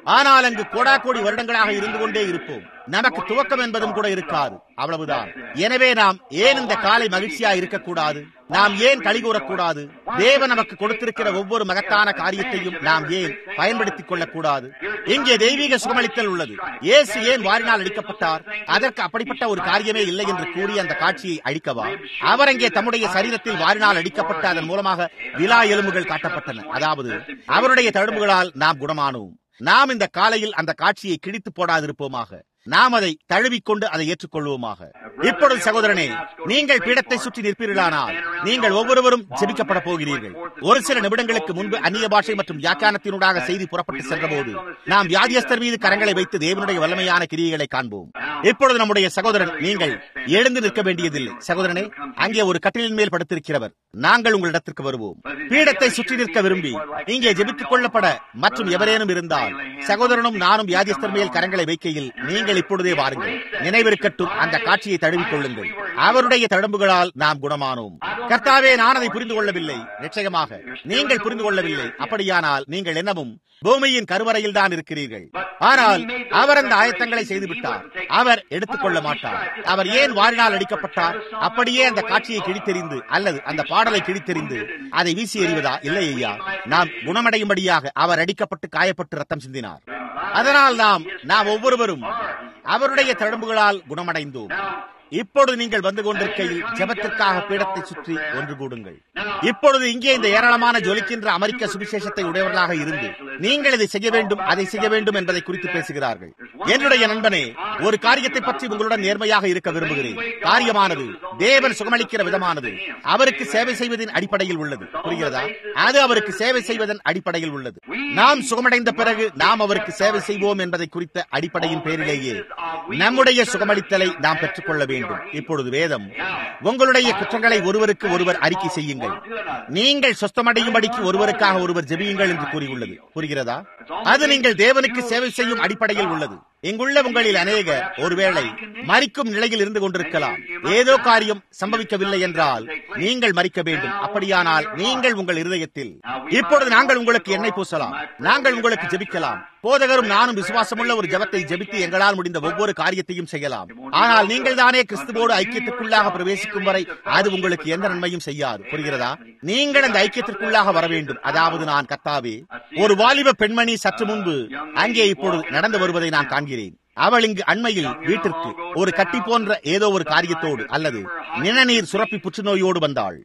ஆனால் அங்கு கோடாக்கோடி வருடங்களாக இருந்து கொண்டே இருப்போம் நமக்கு துவக்கம் என்பதும் கூட இருக்காது அவ்வளவுதான் எனவே நாம் ஏன் இந்த காலை மகிழ்ச்சியா இருக்கக்கூடாது நாம் ஏன் களி கூறக்கூடாது தேவன் நமக்கு கொடுத்திருக்கிற ஒவ்வொரு மகத்தான காரியத்தையும் நாம் ஏன் பயன்படுத்திக் கொள்ளக்கூடாது இங்கே தெய்வீக சுகமளித்தல் உள்ளது இயேசு ஏன் வாரினால் அடிக்கப்பட்டார் அதற்கு அப்படிப்பட்ட ஒரு காரியமே இல்லை என்று கூறி அந்த காட்சியை அழிக்கவா அவர் அங்கே தம்முடைய சரீரத்தில் வாரினால் அடிக்கப்பட்ட அதன் மூலமாக விழா எலும்புகள் காட்டப்பட்டன அதாவது அவருடைய தழும்புகளால் நாம் குணமானோம் நாம் இந்த காலையில் அந்த காட்சியை கிழித்து போடாதிருப்போமாக நாம் அதை தழுவிக்கொண்டு அதை ஏற்றுக்கொள்வோமாக இப்பொழுது சகோதரனே நீங்கள் பீடத்தை சுற்றி நிற்பீர்களானால் நீங்கள் ஒவ்வொருவரும் ஜெபிக்கப்பட போகிறீர்கள் ஒரு சில நிமிடங்களுக்கு முன்பு அந்நிய பாஷை மற்றும் வியாக்கியானத்தினூடாக செய்தி புறப்பட்டு சென்றபோது நாம் வியாதியஸ்தர் மீது கரங்களை வைத்து தேவனுடைய வல்லமையான கிரியைகளை காண்போம் இப்பொழுது நம்முடைய சகோதரன் நீங்கள் எழுந்து நிற்க வேண்டியதில்லை சகோதரனே அங்கே ஒரு கட்டிலின் மேல் படுத்திருக்கிறவர் நாங்கள் உங்களிடத்திற்கு வருவோம் பீடத்தை சுற்றி நிற்க விரும்பி இங்கே ஜெபித்துக் கொள்ளப்பட மற்றும் எவரேனும் இருந்தால் சகோதரனும் நானும் வியாதியஸ்தர் மேல் கரங்களை வைக்கையில் நீங்கள் இப்பொழுதே வாருங்கள் நினைவிருக்கட்டும் அந்த காட்சியை தழுவிக் கொள்ளுங்கள் அவருடைய தழும்புகளால் நாம் குணமானோம் கர்த்தாவே நான் அதை புரிந்து கொள்ளவில்லை நிச்சயமாக நீங்கள் புரிந்து கொள்ளவில்லை அப்படியானால் நீங்கள் என்னவும் பூமியின் கருவறையில் தான் இருக்கிறீர்கள் ஆனால் அவர் அந்த ஆயத்தங்களை செய்துவிட்டார் அவர் எடுத்துக்கொள்ள மாட்டார் அவர் ஏன் வாரினால் அடிக்கப்பட்டார் அப்படியே அந்த காட்சியை கிழித்தெறிந்து அல்லது அந்த பாடலை கிழித்தெறிந்து அதை வீசி எறிவதா இல்லை ஐயா நாம் குணமடையும்படியாக அவர் அடிக்கப்பட்டு காயப்பட்டு ரத்தம் சிந்தினார் அதனால் நாம் நாம் ஒவ்வொருவரும் அவருடைய தழும்புகளால் குணமடைந்தோம் இப்பொழுது நீங்கள் வந்து கொண்டிருக்கையில் ஜெபத்திற்காக பீடத்தை சுற்றி ஒன்று கூடுங்கள் இப்பொழுது இங்கே இந்த ஏராளமான ஜொலிக்கின்ற அமெரிக்க சுவிசேஷத்தை உடையவர்களாக இருந்து நீங்கள் இதை செய்ய வேண்டும் அதை செய்ய வேண்டும் என்பதை குறித்து பேசுகிறார்கள் என்னுடைய நண்பனே ஒரு காரியத்தை பற்றி உங்களுடன் நேர்மையாக இருக்க விரும்புகிறேன் காரியமானது தேவன் சுகமளிக்கிற விதமானது அவருக்கு சேவை செய்வதின் அடிப்படையில் உள்ளது புரிகிறதா அது அவருக்கு சேவை செய்வதன் அடிப்படையில் உள்ளது நாம் சுகமடைந்த பிறகு நாம் அவருக்கு சேவை செய்வோம் என்பதை குறித்த அடிப்படையின் பேரிலேயே நம்முடைய சுகமளித்தலை நாம் பெற்றுக்கொள்ள வேண்டும் இப்பொழுது வேதம் உங்களுடைய குற்றங்களை ஒருவருக்கு ஒருவர் அறிக்கை செய்யுங்கள் நீங்கள் சொஸ்தமடையும்படிக்கு ஒருவருக்காக ஒருவர் ஜெபியுங்கள் என்று கூறியுள்ளது புரிகிறதா அது நீங்கள் தேவனுக்கு சேவை செய்யும் அடிப்படையில் உள்ளது இங்குள்ள உங்களில் அநேகர் ஒருவேளை மறிக்கும் நிலையில் இருந்து கொண்டிருக்கலாம் ஏதோ காரியம் சம்பவிக்கவில்லை என்றால் நீங்கள் மறிக்க வேண்டும் அப்படியானால் நீங்கள் உங்கள் இருதயத்தில் இப்பொழுது நாங்கள் உங்களுக்கு எண்ணெய் பூசலாம் நாங்கள் உங்களுக்கு ஜெபிக்கலாம் போதகரும் நானும் விசுவாசமுள்ள ஒரு ஜெபத்தை ஜெபித்து எங்களால் முடிந்த ஒவ்வொரு காரியத்தையும் செய்யலாம் ஆனால் நீங்கள் தானே கிறிஸ்துவோடு ஐக்கியத்துக்குள்ளாக பிரவேசிக்கும் வரை அது உங்களுக்கு எந்த நன்மையும் செய்யாது புரிகிறதா நீங்கள் அந்த ஐக்கியத்திற்குள்ளாக வர வேண்டும் அதாவது நான் கத்தாவே ஒரு வாலிப பெண்மணி சற்று முன்பு அங்கே இப்பொழுது நடந்து வருவதை நான் காண்கிறேன் அவள் இங்கு அண்மையில் வீட்டிற்கு ஒரு கட்டி போன்ற ஏதோ ஒரு காரியத்தோடு அல்லது நிணநீர் சுரப்பி புற்றுநோயோடு வந்தாள்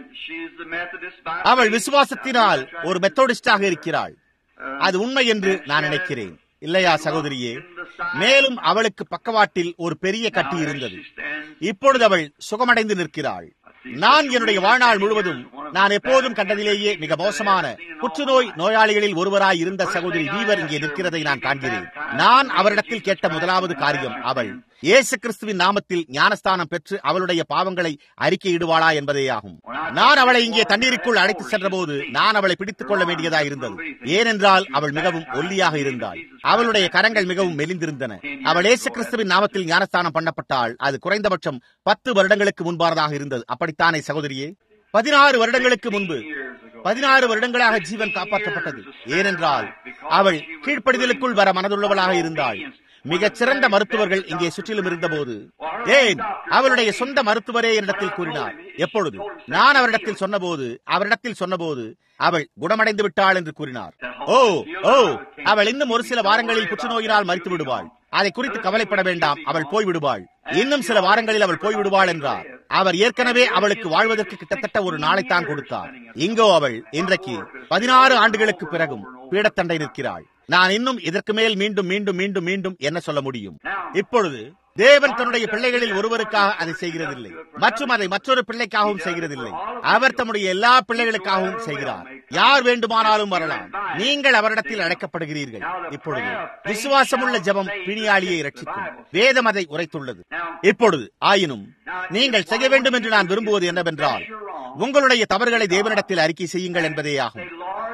அவள் விசுவாசத்தினால் ஒரு மெத்தோடிஸ்டாக இருக்கிறாள் அது உண்மை என்று நான் நினைக்கிறேன் இல்லையா சகோதரியே மேலும் அவளுக்கு பக்கவாட்டில் ஒரு பெரிய கட்டி இருந்தது இப்பொழுது அவள் சுகமடைந்து நிற்கிறாள் நான் என்னுடைய வாழ்நாள் முழுவதும் நான் எப்போதும் கண்டதிலேயே மிக மோசமான புற்றுநோய் நோயாளிகளில் ஒருவராய் இருந்த சகோதரி வீவர் இங்கே நிற்கிறதை நான் காண்கிறேன் நான் அவரிடத்தில் கேட்ட முதலாவது காரியம் அவள் இயேசு கிறிஸ்துவின் நாமத்தில் ஞானஸ்தானம் பெற்று அவளுடைய பாவங்களை அறிக்கையிடுவாளா என்பதேயாகும் நான் அவளை இங்கே தண்ணீருக்குள் அழைத்து சென்றபோது நான் அவளை பிடித்துக் கொள்ள வேண்டியதா இருந்தது ஏனென்றால் அவள் மிகவும் ஒல்லியாக இருந்தாள் அவளுடைய கரங்கள் மிகவும் மெலிந்திருந்தன அவள் இயேசு கிறிஸ்துவின் நாமத்தில் ஞானஸ்தானம் பண்ணப்பட்டால் அது குறைந்தபட்சம் பத்து வருடங்களுக்கு முன்பானதாக இருந்தது அப்படித்தானே சகோதரியே பதினாறு வருடங்களுக்கு முன்பு பதினாறு வருடங்களாக ஜீவன் காப்பாற்றப்பட்டது ஏனென்றால் அவள் கீழ்ப்படிதலுக்குள் வர மனதுள்ளவளாக இருந்தாள் மிகச் சிறந்த மருத்துவர்கள் இங்கே சுற்றிலும் இருந்தபோது ஏன் அவருடைய சொந்த மருத்துவரே என்னிடத்தில் கூறினார் எப்பொழுது நான் அவரிடத்தில் சொன்னபோது அவரிடத்தில் சொன்னபோது அவள் குணமடைந்து விட்டாள் என்று கூறினார் ஓ ஓ அவள் இன்னும் ஒரு சில வாரங்களில் புற்றுநோயினால் மறித்து விடுவாள் அதை குறித்து கவலைப்பட வேண்டாம் அவள் போய்விடுவாள் இன்னும் சில வாரங்களில் அவள் போய்விடுவாள் என்றார் அவர் ஏற்கனவே அவளுக்கு வாழ்வதற்கு கிட்டத்தட்ட ஒரு நாளைத்தான் கொடுத்தார் இங்கோ அவள் இன்றைக்கு பதினாறு ஆண்டுகளுக்கு பிறகும் பீடத்தண்டை நிற்கிறாள் நான் இன்னும் இதற்கு மேல் மீண்டும் மீண்டும் மீண்டும் மீண்டும் என்ன சொல்ல முடியும் இப்பொழுது தேவன் தன்னுடைய பிள்ளைகளில் ஒருவருக்காக அதை செய்கிறதில்லை மற்றும் அதை மற்றொரு பிள்ளைக்காகவும் செய்கிறதில்லை அவர் தம்முடைய எல்லா பிள்ளைகளுக்காகவும் செய்கிறார் யார் வேண்டுமானாலும் வரலாம் நீங்கள் அவரிடத்தில் அழைக்கப்படுகிறீர்கள் இப்பொழுது விசுவாசமுள்ள ஜெபம் பிணியாளியை ரட்சிக்கும் வேதம் அதை உரைத்துள்ளது இப்பொழுது ஆயினும் நீங்கள் செய்ய வேண்டும் என்று நான் விரும்புவது என்னவென்றால் உங்களுடைய தவறுகளை தேவனிடத்தில் அறிக்கை செய்யுங்கள் என்பதே ஆகும்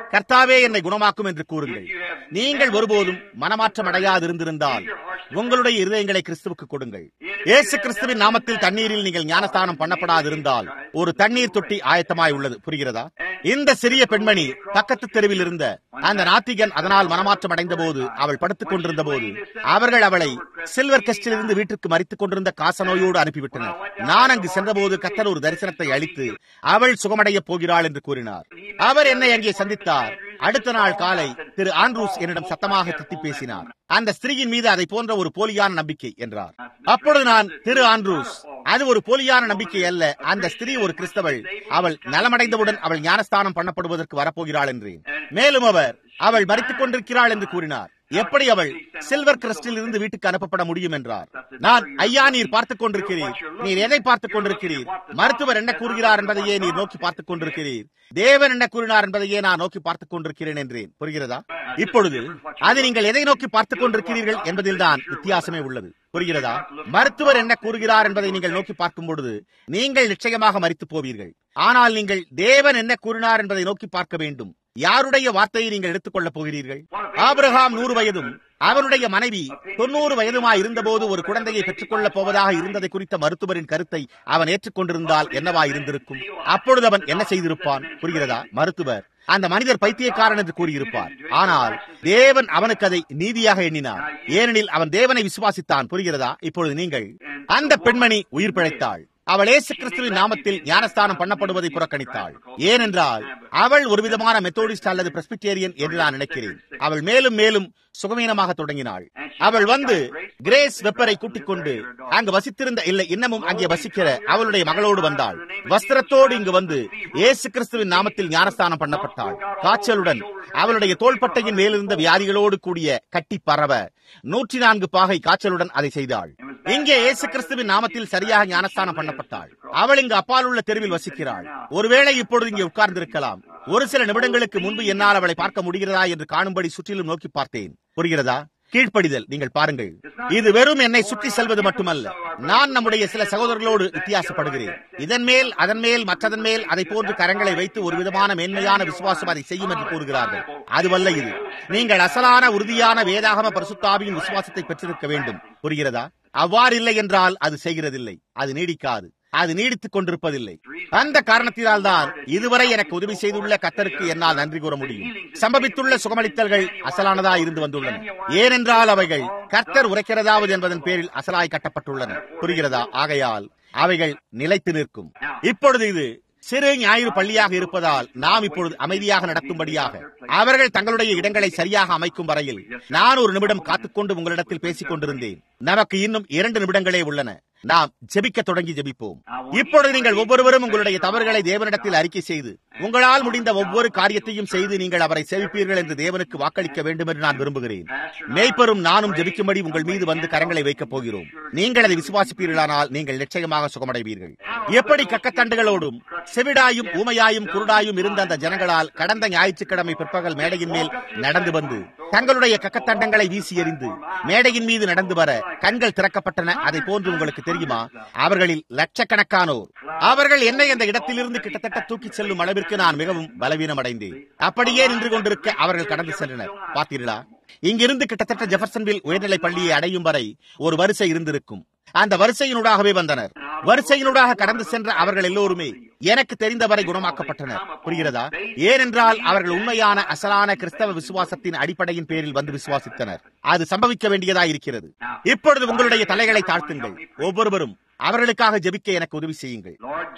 கர்த்தாவே என்னை குணமாக்கும் என்று கூறுங்கள் நீங்கள் ஒருபோதும் மனமாற்றம் அடையாதிருந்திருந்தால் உங்களுடைய இருதயங்களை கிறிஸ்துவுக்கு கொடுங்கள் இயேசு கிறிஸ்துவின் நாமத்தில் தண்ணீரில் நீங்கள் ஞானஸ்தானம் பண்ணப்படாதிருந்தால் ஒரு தண்ணீர் தொட்டி ஆயத்தமாய் உள்ளது புரிகிறதா இந்த சிறிய பெண்மணி பக்கத்து தெருவில் இருந்த அந்த நாத்திகன் அதனால் மனமாற்றம் அடைந்த போது அவள் படுத்துக் கொண்டிருந்த போது அவர்கள் அவளை சில்வர் கஸ்டில் இருந்து வீட்டிற்கு மறித்துக் கொண்டிருந்த காசநோயோடு அனுப்பிவிட்டனர் நான் அங்கு சென்றபோது கத்தர் ஒரு தரிசனத்தை அளித்து அவள் சுகமடைய போகிறாள் என்று கூறினார் அவர் என்னை அங்கே சந்தித்தார் அடுத்த நாள் காலை திரு ஆண்ட்ரூஸ் என்னிடம் சத்தமாக திட்டி பேசினார் அந்த ஸ்திரீயின் மீது அதை போன்ற ஒரு போலியான நம்பிக்கை என்றார் அப்பொழுது நான் திரு ஆண்ட்ரூஸ் அது ஒரு போலியான நம்பிக்கை அல்ல அந்த ஸ்திரீ ஒரு கிறிஸ்தவள் அவள் நலமடைந்தவுடன் அவள் ஞானஸ்தானம் பண்ணப்படுவதற்கு வரப்போகிறாள் என்றேன் மேலும் அவர் அவள் மறித்துக் கொண்டிருக்கிறாள் என்று கூறினார் எப்படி அவள் சில்வர் கிறிஸ்டில் இருந்து வீட்டுக்கு அனுப்பப்பட முடியும் என்றார் நான் ஐயா நீர் பார்த்துக் கொண்டிருக்கிறீர் நீர் எதை பார்த்துக் கொண்டிருக்கிறீர் மருத்துவர் என்ன கூறுகிறார் என்பதையே நீர் நோக்கி பார்த்துக் கொண்டிருக்கிறீர் தேவன் என்ன கூறினார் என்பதையே நான் நோக்கி பார்த்துக் கொண்டிருக்கிறேன் என்றேன் புரிகிறதா இப்பொழுது அது நீங்கள் எதை நோக்கி பார்த்துக் கொண்டிருக்கிறீர்கள் என்பதில் தான் வித்தியாசமே உள்ளது புரிகிறதா மருத்துவர் என்ன கூறுகிறார் என்பதை நீங்கள் நோக்கி பார்க்கும் பொழுது நீங்கள் நிச்சயமாக மறித்து போவீர்கள் ஆனால் நீங்கள் தேவன் என்ன கூறினார் என்பதை நோக்கி பார்க்க வேண்டும் யாருடைய வார்த்தையை நீங்கள் எடுத்துக்கொள்ளப் போகிறீர்கள் ஆபிரகாம் நூறு வயதும் அவனுடைய மனைவி தொண்ணூறு வயதுமாய் இருந்தபோது ஒரு குழந்தையை பெற்றுக் கொள்ளப் போவதாக இருந்ததை குறித்த மருத்துவரின் கருத்தை அவன் ஏற்றுக்கொண்டிருந்தால் என்னவா இருந்திருக்கும் அப்பொழுது அவன் என்ன செய்திருப்பான் புரிகிறதா மருத்துவர் அந்த மனிதர் பைத்தியக்காரன் என்று கூறியிருப்பார் ஆனால் தேவன் அவனுக்கு அதை நீதியாக எண்ணினார் ஏனெனில் அவன் தேவனை விசுவாசித்தான் புரிகிறதா இப்பொழுது நீங்கள் அந்த பெண்மணி உயிர் பிழைத்தாள் அவள் ஏசு கிறிஸ்துவின் நாமத்தில் ஞானஸ்தானம் பண்ணப்படுவதை புறக்கணித்தாள் ஏனென்றால் அவள் ஒரு விதமான மெத்தோடிஸ்ட் அல்லது பிரஸ்பிட்டேரியன் என்று நான் நினைக்கிறேன் அவள் மேலும் மேலும் சுகமீனமாக தொடங்கினாள் அவள் வந்து கிரேஸ் வெப்பரை கூட்டிக் கொண்டு அங்கு வசித்திருந்த இல்லை இன்னமும் அங்கே வசிக்கிற அவளுடைய மகளோடு வந்தாள் வஸ்திரத்தோடு இங்கு வந்து இயேசு கிறிஸ்துவின் நாமத்தில் ஞானஸ்தானம் பண்ணப்பட்டாள் காய்ச்சலுடன் அவளுடைய தோள்பட்டையின் மேலிருந்த வியாதிகளோடு கூடிய கட்டி பரவ நூற்றி நான்கு பாகை காய்ச்சலுடன் அதை செய்தாள் இங்கே இயேசு கிறிஸ்துவின் நாமத்தில் சரியாக ஞானஸ்தானம் பண்ணப்பட்டாள் அவள் இங்கு அப்பால் உள்ள தெருவில் வசிக்கிறாள் ஒருவேளை இப்பொழுது இங்கே உட்கார்ந்திருக்கலாம் ஒரு சில நிமிடங்களுக்கு முன்பு என்னால் அவளை பார்க்க முடிகிறதா என்று காணும்படி சுற்றிலும் நோக்கி பார்த்தேன் புரிகிறதா கீழ்ப்படிதல் நீங்கள் பாருங்கள் இது வெறும் என்னை சுற்றி செல்வது மட்டுமல்ல நான் நம்முடைய சில சகோதரர்களோடு வித்தியாசப்படுகிறேன் இதன் மேல் அதன் மேல் மற்றதன் மேல் அதை போன்று கரங்களை வைத்து ஒரு விதமான மேன்மையான விசுவாசம் அதை செய்யும் என்று கூறுகிறார்கள் அதுவல்ல இது நீங்கள் அசலான உறுதியான வேதாகம பரிசுத்தாவியின் விசுவாசத்தை பெற்றிருக்க வேண்டும் புரிகிறதா அவ்வாறு இல்லை என்றால் அது செய்கிறதில்லை அது நீடிக்காது அது நீடித்துக் கொண்டிருப்பதில்லை அந்த காரணத்தினால் தான் இதுவரை எனக்கு உதவி செய்துள்ள கத்தருக்கு என்னால் நன்றி கூற முடியும் சம்பவித்துள்ள சுகமளித்தல்கள் அசலானதா இருந்து வந்துள்ளன ஏனென்றால் அவைகள் கர்த்தர் உரைக்கிறதாவது என்பதன் பேரில் அசலாய் கட்டப்பட்டுள்ளன புரிகிறதா ஆகையால் அவைகள் நிலைத்து நிற்கும் இப்பொழுது இது சிறு ஞாயிறு பள்ளியாக இருப்பதால் நாம் இப்பொழுது அமைதியாக நடத்தும்படியாக அவர்கள் தங்களுடைய இடங்களை சரியாக அமைக்கும் வரையில் நான் ஒரு நிமிடம் காத்துக்கொண்டு உங்களிடத்தில் பேசிக் கொண்டிருந்தேன் நமக்கு இன்னும் இரண்டு நிமிடங்களே உள்ளன நாம் ஜெபிக்க தொடங்கி ஜெபிப்போம் இப்பொழுது நீங்கள் ஒவ்வொருவரும் உங்களுடைய தவறுகளை தேவனிடத்தில் அறிக்கை செய்து உங்களால் முடிந்த ஒவ்வொரு காரியத்தையும் செய்து நீங்கள் அவரை சேவிப்பீர்கள் என்று தேவனுக்கு வாக்களிக்க வேண்டும் என்று நான் விரும்புகிறேன் மேய்ப்பரும் நானும் ஜெபிக்கும்படி உங்கள் மீது வந்து கரங்களை வைக்கப் போகிறோம் நீங்கள் அதை விசுவாசிப்பீர்களானால் நீங்கள் நிச்சயமாக சுகமடைவீர்கள் எப்படி கக்கத்தண்டுகளோடும் செவிடாயும் ஊமையாயும் குருடாயும் இருந்த அந்த ஜனங்களால் கடந்த ஞாயிற்றுக்கிழமை பிற்பகல் மேடையின் மேல் நடந்து வந்து தங்களுடைய கக்கத்தண்டங்களை வீசி எறிந்து மேடையின் மீது நடந்து வர கண்கள் திறக்கப்பட்டன அதை போன்று உங்களுக்கு தெரியுமா அவர்களில் லட்சக்கணக்கானோர் அவர்கள் என்னை அந்த இடத்திலிருந்து கிட்டத்தட்ட தூக்கிச் செல்லும் அளவிற்கு நான் மிகவும் பலவீனம் அடைந்தேன் அப்படியே நின்று கொண்டிருக்க அவர்கள் கடந்து சென்றனர் பார்த்தீர்களா இங்கிருந்து கிட்டத்தட்ட ஜெஃபர்சன்வில் உயர்நிலை பள்ளியை அடையும் வரை ஒரு வரிசை இருந்திருக்கும் அந்த வரிசையினூடாகவே வந்தனர் வரிசையினூடாக கடந்து சென்ற அவர்கள் எல்லோருமே எனக்கு தெரிந்தவரை குணமாக்கப்பட்டனர் புரிகிறதா ஏனென்றால் அவர்கள் உண்மையான அசலான கிறிஸ்தவ விசுவாசத்தின் அடிப்படையின் பேரில் வந்து விசுவாசித்தனர் அது சம்பவிக்க வேண்டியதா இருக்கிறது இப்பொழுது உங்களுடைய தலைகளை தாழ்த்துங்கள் ஒவ்வொருவரும் அவர்களுக்காக ஜெபிக்க எனக்கு உதவி செய்யுங்கள்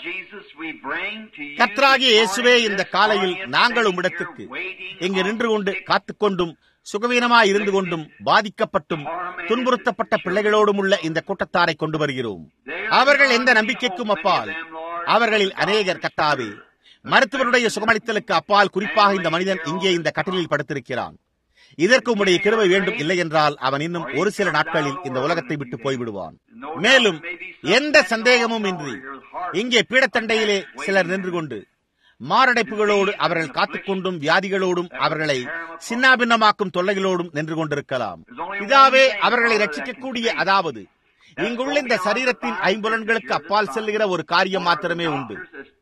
கத்ராகிய இயேசுவே இந்த காலையில் நாங்கள் உம்மிடத்திற்கு இங்கு நின்று கொண்டு காத்துக்கொண்டும் சுகவீனமாய் இருந்து கொண்டும் பாதிக்கப்பட்டும் துன்புறுத்தப்பட்ட பிள்ளைகளோடும் உள்ள இந்த கூட்டத்தாரை கொண்டு வருகிறோம் அவர்கள் எந்த நம்பிக்கைக்கும் அப்பால் அவர்களில் அநேகர் கத்தாவே மருத்துவருடைய சுகமளித்தலுக்கு அப்பால் குறிப்பாக இந்த மனிதன் இங்கே இந்த கட்டிலில் படுத்திருக்கிறான் இதற்கு உம்முடைய கிருவை வேண்டும் இல்லை என்றால் அவன் இன்னும் ஒரு சில நாட்களில் இந்த உலகத்தை விட்டு போய்விடுவான் மேலும் எந்த சந்தேகமும் இன்றி இங்கே பீடத்தண்டையிலே சிலர் நின்று கொண்டு மாரடைப்புகளோடு அவர்கள் காத்துக்கொண்டும் வியாதிகளோடும் அவர்களை சின்னாபின்னமாக்கும் தொல்லைகளோடும் நின்று கொண்டிருக்கலாம் இதாவே அவர்களை ரட்சிக்கக்கூடிய அதாவது இங்குள்ள இந்த சரீரத்தின் ஐம்புலன்களுக்கு அப்பால் செல்லுகிற ஒரு காரியம் மாத்திரமே உண்டு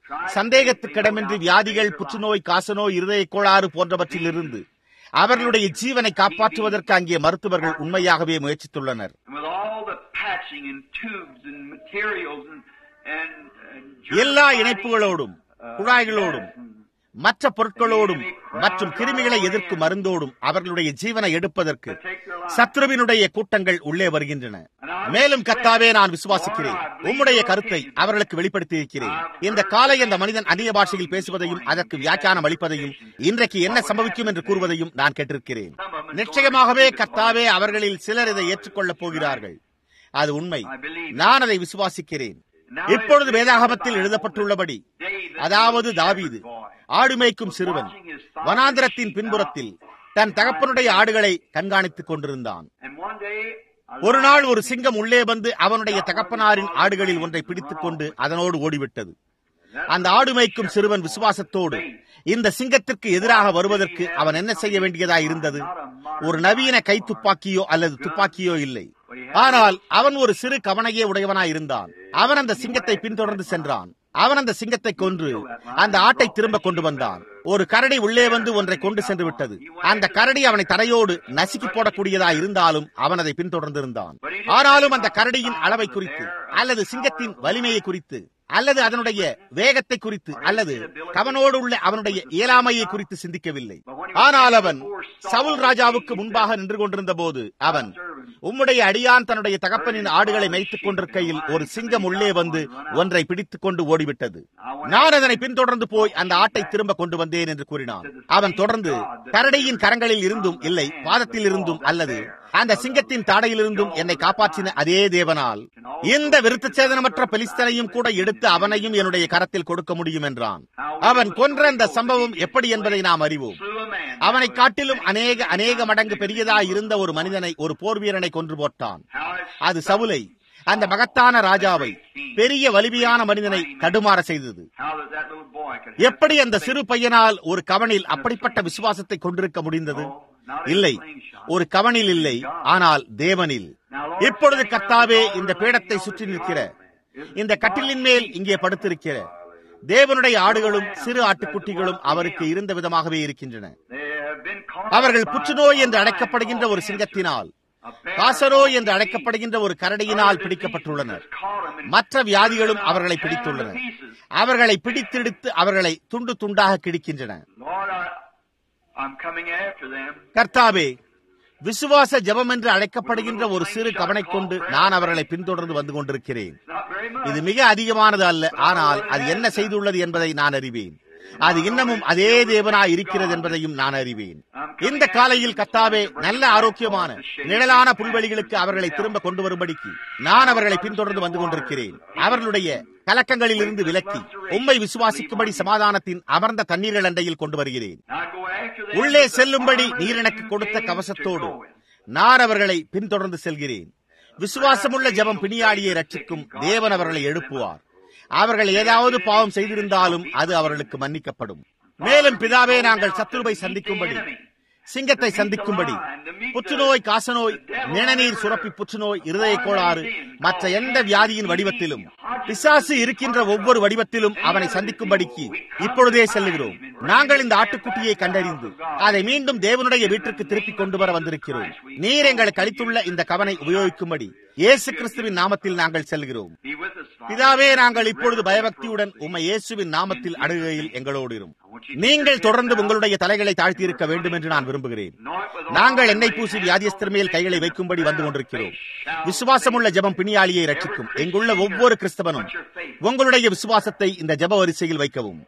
சந்தேகத்துக்கிடமின்றி வியாதிகள் புற்றுநோய் காசநோய் இருதய கோளாறு போன்றவற்றிலிருந்து அவர்களுடைய ஜீவனை காப்பாற்றுவதற்கு அங்கே மருத்துவர்கள் உண்மையாகவே முயற்சித்துள்ளனர் And with all the patching and tubes and materials and, and, and எல்லா இணைப்புகளோடும் குழாய்களோடும் மற்ற பொருட்களோடும் மற்றும் கிருமிகளை எதிர்க்கும் மருந்தோடும் அவர்களுடைய ஜீவனை எடுப்பதற்கு சத்ருவினுடைய கூட்டங்கள் உள்ளே வருகின்றன மேலும் கத்தாவே நான் விசுவாசிக்கிறேன் உம்முடைய கருத்தை அவர்களுக்கு வெளிப்படுத்தி இருக்கிறேன் இந்த காலை அந்த மனிதன் அந்நிய பாஷையில் பேசுவதையும் அதற்கு வியாக்கியானம் அளிப்பதையும் இன்றைக்கு என்ன சம்பவிக்கும் என்று கூறுவதையும் நான் கேட்டிருக்கிறேன் நிச்சயமாகவே கத்தாவே அவர்களில் சிலர் இதை ஏற்றுக்கொள்ளப் போகிறார்கள் அது உண்மை நான் அதை விசுவாசிக்கிறேன் இப்பொழுது வேதாகமத்தில் எழுதப்பட்டுள்ளபடி அதாவது தாவீது ஆடு மேய்க்கும் சிறுவன் வனாந்திரத்தின் பின்புறத்தில் தன் தகப்பனுடைய ஆடுகளை கண்காணித்துக் கொண்டிருந்தான் And one day, a ஒரு நாள் ஒரு சிங்கம் உள்ளே வந்து அவனுடைய தகப்பனாரின் ஆடுகளில் ஒன்றை பிடித்துக் கொண்டு அதனோடு ஓடிவிட்டது அந்த ஆடு மேய்க்கும் சிறுவன் விசுவாசத்தோடு இந்த சிங்கத்திற்கு எதிராக வருவதற்கு அவன் என்ன செய்ய வேண்டியதாய் இருந்தது ஒரு நவீன கை துப்பாக்கியோ அல்லது துப்பாக்கியோ இல்லை ஆனால் அவன் ஒரு சிறு கவனையே உடையவனாய் இருந்தான் அவன் அந்த சிங்கத்தை பின்தொடர்ந்து சென்றான் அவன் அந்த சிங்கத்தை கொன்று அந்த ஆட்டை திரும்ப கொண்டு வந்தான் ஒரு கரடி உள்ளே வந்து ஒன்றை கொண்டு சென்று விட்டது அந்த கரடி அவனை தரையோடு நசுக்கி போடக்கூடியதா இருந்தாலும் அவன் அதை பின்தொடர்ந்திருந்தான் ஆனாலும் அந்த கரடியின் அளவை குறித்து அல்லது சிங்கத்தின் வலிமையை குறித்து அல்லது அதனுடைய வேகத்தை குறித்து அல்லது கவனோடு உள்ள அவனுடைய இயலாமையை குறித்து சிந்திக்கவில்லை ஆனால் அவன் சவுல் ராஜாவுக்கு முன்பாக நின்று கொண்டிருந்த போது அவன் உம்முடைய அடியான் தன்னுடைய தகப்பனின் ஆடுகளை மேய்த்துக் கொண்டிருக்கையில் ஒரு சிங்கம் உள்ளே வந்து ஒன்றை பிடித்துக் கொண்டு ஓடிவிட்டது நான் அதனை பின்தொடர்ந்து போய் அந்த ஆட்டை திரும்ப கொண்டு வந்தேன் என்று கூறினான் அவன் தொடர்ந்து கரடியின் கரங்களில் இருந்தும் இல்லை பாதத்தில் இருந்தும் அல்லது அந்த சிங்கத்தின் தாடையிலிருந்தும் என்னை காப்பாற்றின அதே தேவனால் இந்த விருத்த சேதனமற்ற பெலிஸ்தனையும் கூட எடுத்து அவனையும் என்னுடைய கரத்தில் கொடுக்க முடியும் என்றான் அவன் கொன்ற அந்த சம்பவம் எப்படி என்பதை நாம் அறிவோம் slew a man. அவனை காட்டிலும் அநேக அநேக மடங்கு பெரியதாய் இருந்த ஒரு மனிதனை ஒரு போர் வீரனை கொன்று போட்டான் How it அது சவுலை அந்த மகத்தான ராஜாவை பெரிய வலிமையான மனிதனை தடுமாற செய்தது how that, that little boy could have எப்படி அந்த சிறு பையனால் ஒரு கவனில் அப்படிப்பட்ட விசுவாசத்தை கொண்டிருக்க முடிந்தது இல்லை ஒரு கவனில் இல்லை ஆனால் தேவனில் இப்பொழுது கர்த்தாவே இந்த பீடத்தை சுற்றி நிற்கிற இந்த கட்டிலின் மேல் இங்கே படுத்திருக்கிற தேவனுடைய ஆடுகளும் சிறு ஆட்டுக்குட்டிகளும் அவருக்கு இருந்த விதமாகவே இருக்கின்றன They have been caught அவர்கள் by புற்றுநோய் என்று a அழைக்கப்படுகின்ற ஒரு lion, சிங்கத்தினால் a bear, காசநோய் என்று அழைக்கப்படுகின்ற ஒரு கரடியினால் பிடிக்கப்பட்டுள்ளனர் மற்ற வியாதிகளும் அவர்களை பிடித்துள்ளன அவர்களை பிடித்தெடுத்து அவர்களை துண்டு துண்டாக கிடிக்கின்றன Lord, I, I'm coming after them. கர்த்தாவே விசுவாச ஜெபம் என்று அழைக்கப்படுகின்ற ஒரு சிறு கவனை கொண்டு நான் அவர்களை பின்தொடர்ந்து வந்து கொண்டிருக்கிறேன் It's not very much. இது மிக அதிகமானது அல்ல ஆனால் அது என்ன செய்துள்ளது என்பதை நான் அறிவேன் அது இன்னமும் அதே தேவனாய் இருக்கிறது என்பதையும் நான் அறிவேன் இந்த காலையில் கத்தாவே நல்ல ஆரோக்கியமான நிழலான புல்வெளிகளுக்கு அவர்களை திரும்ப கொண்டு வரும்படிக்கு நான் அவர்களை பின்தொடர்ந்து வந்து கொண்டிருக்கிறேன் அவர்களுடைய கலக்கங்களில் இருந்து விலக்கி உம்மை விசுவாசிக்கும்படி சமாதானத்தின் அமர்ந்த தண்ணீர்கள் அண்டையில் கொண்டு வருகிறேன் Now go after them. உள்ளே with the செல்லும்படி armor நீர் that எனக்கு you கொடுத்த gave to கவசத்தோடு go in. நான் அவர்களை பின்தொடர்ந்து செல்கிறேன் விசுவாசமுள்ள ஜெபம் பிணியாளியை ரட்சிக்கும் தேவன் அவர்களை எழுப்புவார் அவர்கள் ஏதாவது பாவம் செய்திருந்தாலும் அது அவர்களுக்கு மன்னிக்கப்படும் மேலும் பிதாவே நாங்கள் சத்துருவை சந்திக்கும்படி சிங்கத்தை சந்திக்கும்படி புற்றுநோய் காசநோய் நிணநீர் சுரப்பி புற்றுநோய் இருதய கோளாறு மற்ற எந்த வியாதியின் வடிவத்திலும் பிசாசு இருக்கின்ற ஒவ்வொரு வடிவத்திலும் அவனை சந்திக்கும்படிக்கு இப்பொழுதே செல்லுகிறோம் நாங்கள் இந்த ஆட்டுக்குட்டியை கண்டறிந்து அதை மீண்டும் தேவனுடைய வீட்டிற்கு திருப்பிக் கொண்டு வர வந்திருக்கிறோம் நீர் எங்களுக்கு அளித்துள்ள இந்த கவனை உபயோகிக்கும்படி இயேசு கிறிஸ்துவின் நாமத்தில் நாங்கள் செல்கிறோம் Be with us, Father. பிதாவே நாங்கள் இப்பொழுது பயபக்தியுடன் உம்மை இயேசுவின் நாமத்தில் அணுகையில் எங்களோடு இரும் நீங்கள் தொடர்ந்து உங்களுடைய தலைகளை தாழ்த்தி இருக்க வேண்டும் என்று நான் விரும்புகிறேன் நாங்கள் எண்ணெய் பூசி வியாதியஸ்தர் மேல் கைகளை வைக்கும்படி வந்து கொண்டிருக்கிறோம் விசுவாசமுள்ள ஜெபம் பிணியாளியை ரட்சிக்கும் எங்குள்ள ஒவ்வொரு கிறிஸ்தவனும் உங்களுடைய விசுவாசத்தை இந்த ஜெப வரிசையில் வைக்கவும்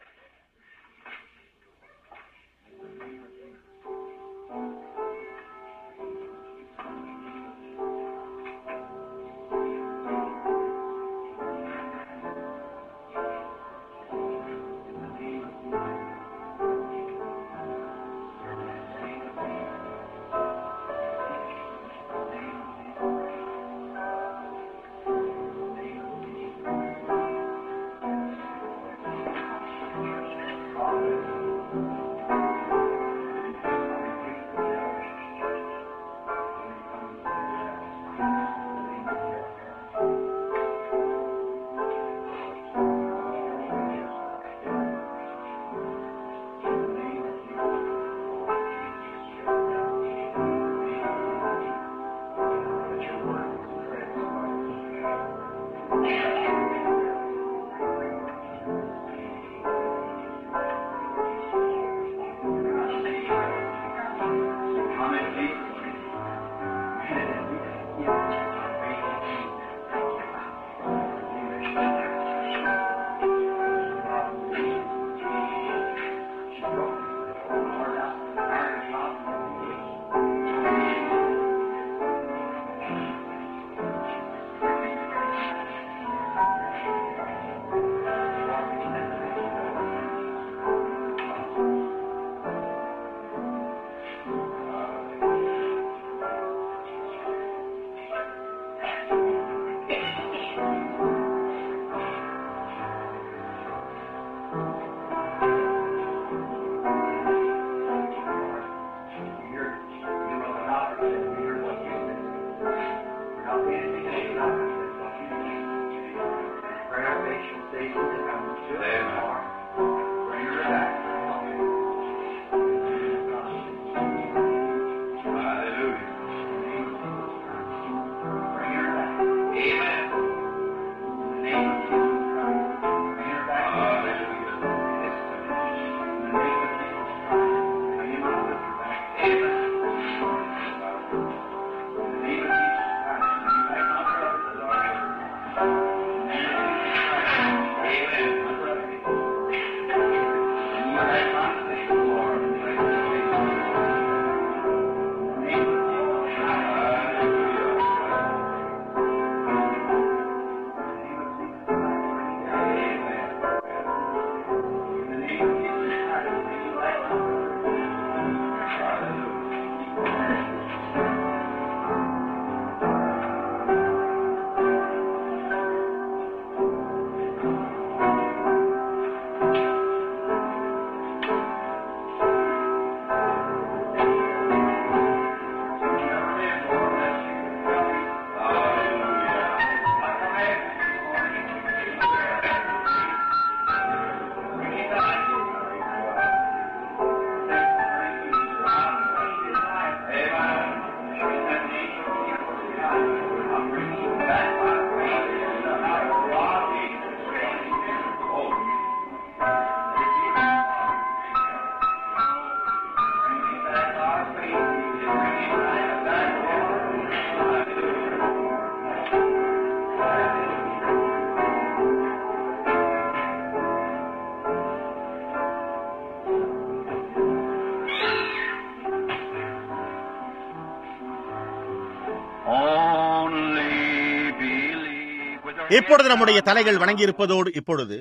இப்பொழுது நம்முடைய தலைகள் வணங்கி இருப்பதோடு இப்பொழுது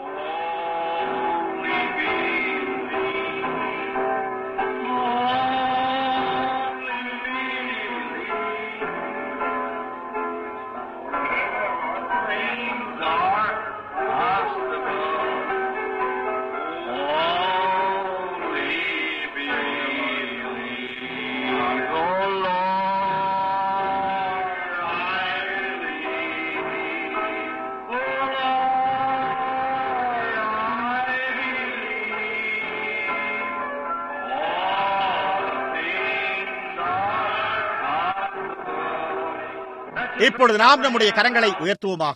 Things are possible. Only believe. Oh Lord, I believe. Oh Lord, I believe. All things are possible. இப்பொழுது நாம் நம்முடைய கரங்களை உயர்த்துவோமாக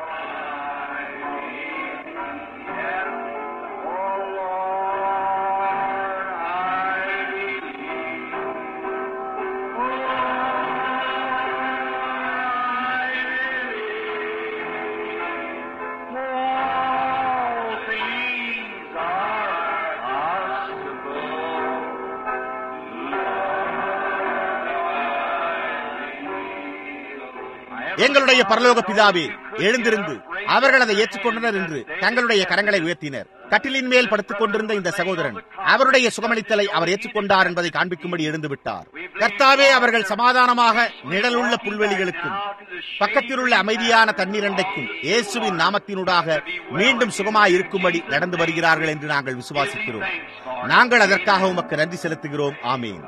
எங்களுடைய பரலோக பிதாவே எழுந்திருந்து அவர்கள் அதை ஏற்றுக்கொண்டனர் என்று தங்களுடைய கரங்களை உயர்த்தினர் கட்டிலின் மேல் படுத்துக் கொண்டிருந்த இந்த சகோதரன் அவருடைய சுகமளித்தலை அவர் ஏற்றுக்கொண்டார் என்பதை காண்பிக்கும்படி எழுந்து விட்டார் கர்த்தாவே அவர்கள் சமாதானமாக நிழலுள்ள புல்வெளிகளுக்கும் பக்கத்தில் உள்ள அமைதியான தண்ணீரண்டைக்கும் இயேசுவின் நாமத்தினூடாக மீண்டும் சுகமாய் இருக்கும்படி நடந்து வருகிறார்கள் என்று நாங்கள் விசுவாசிக்கிறோம் நாங்கள் அதற்காக உமக்கு நன்றி செலுத்துகிறோம் ஆமீன்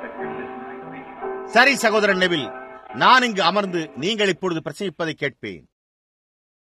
சரி சகோதரன் நெவில் நான் இங்கு அமர்ந்து நீங்கள் இப்பொழுது பிரசங்கிப்பதை கேட்பேன்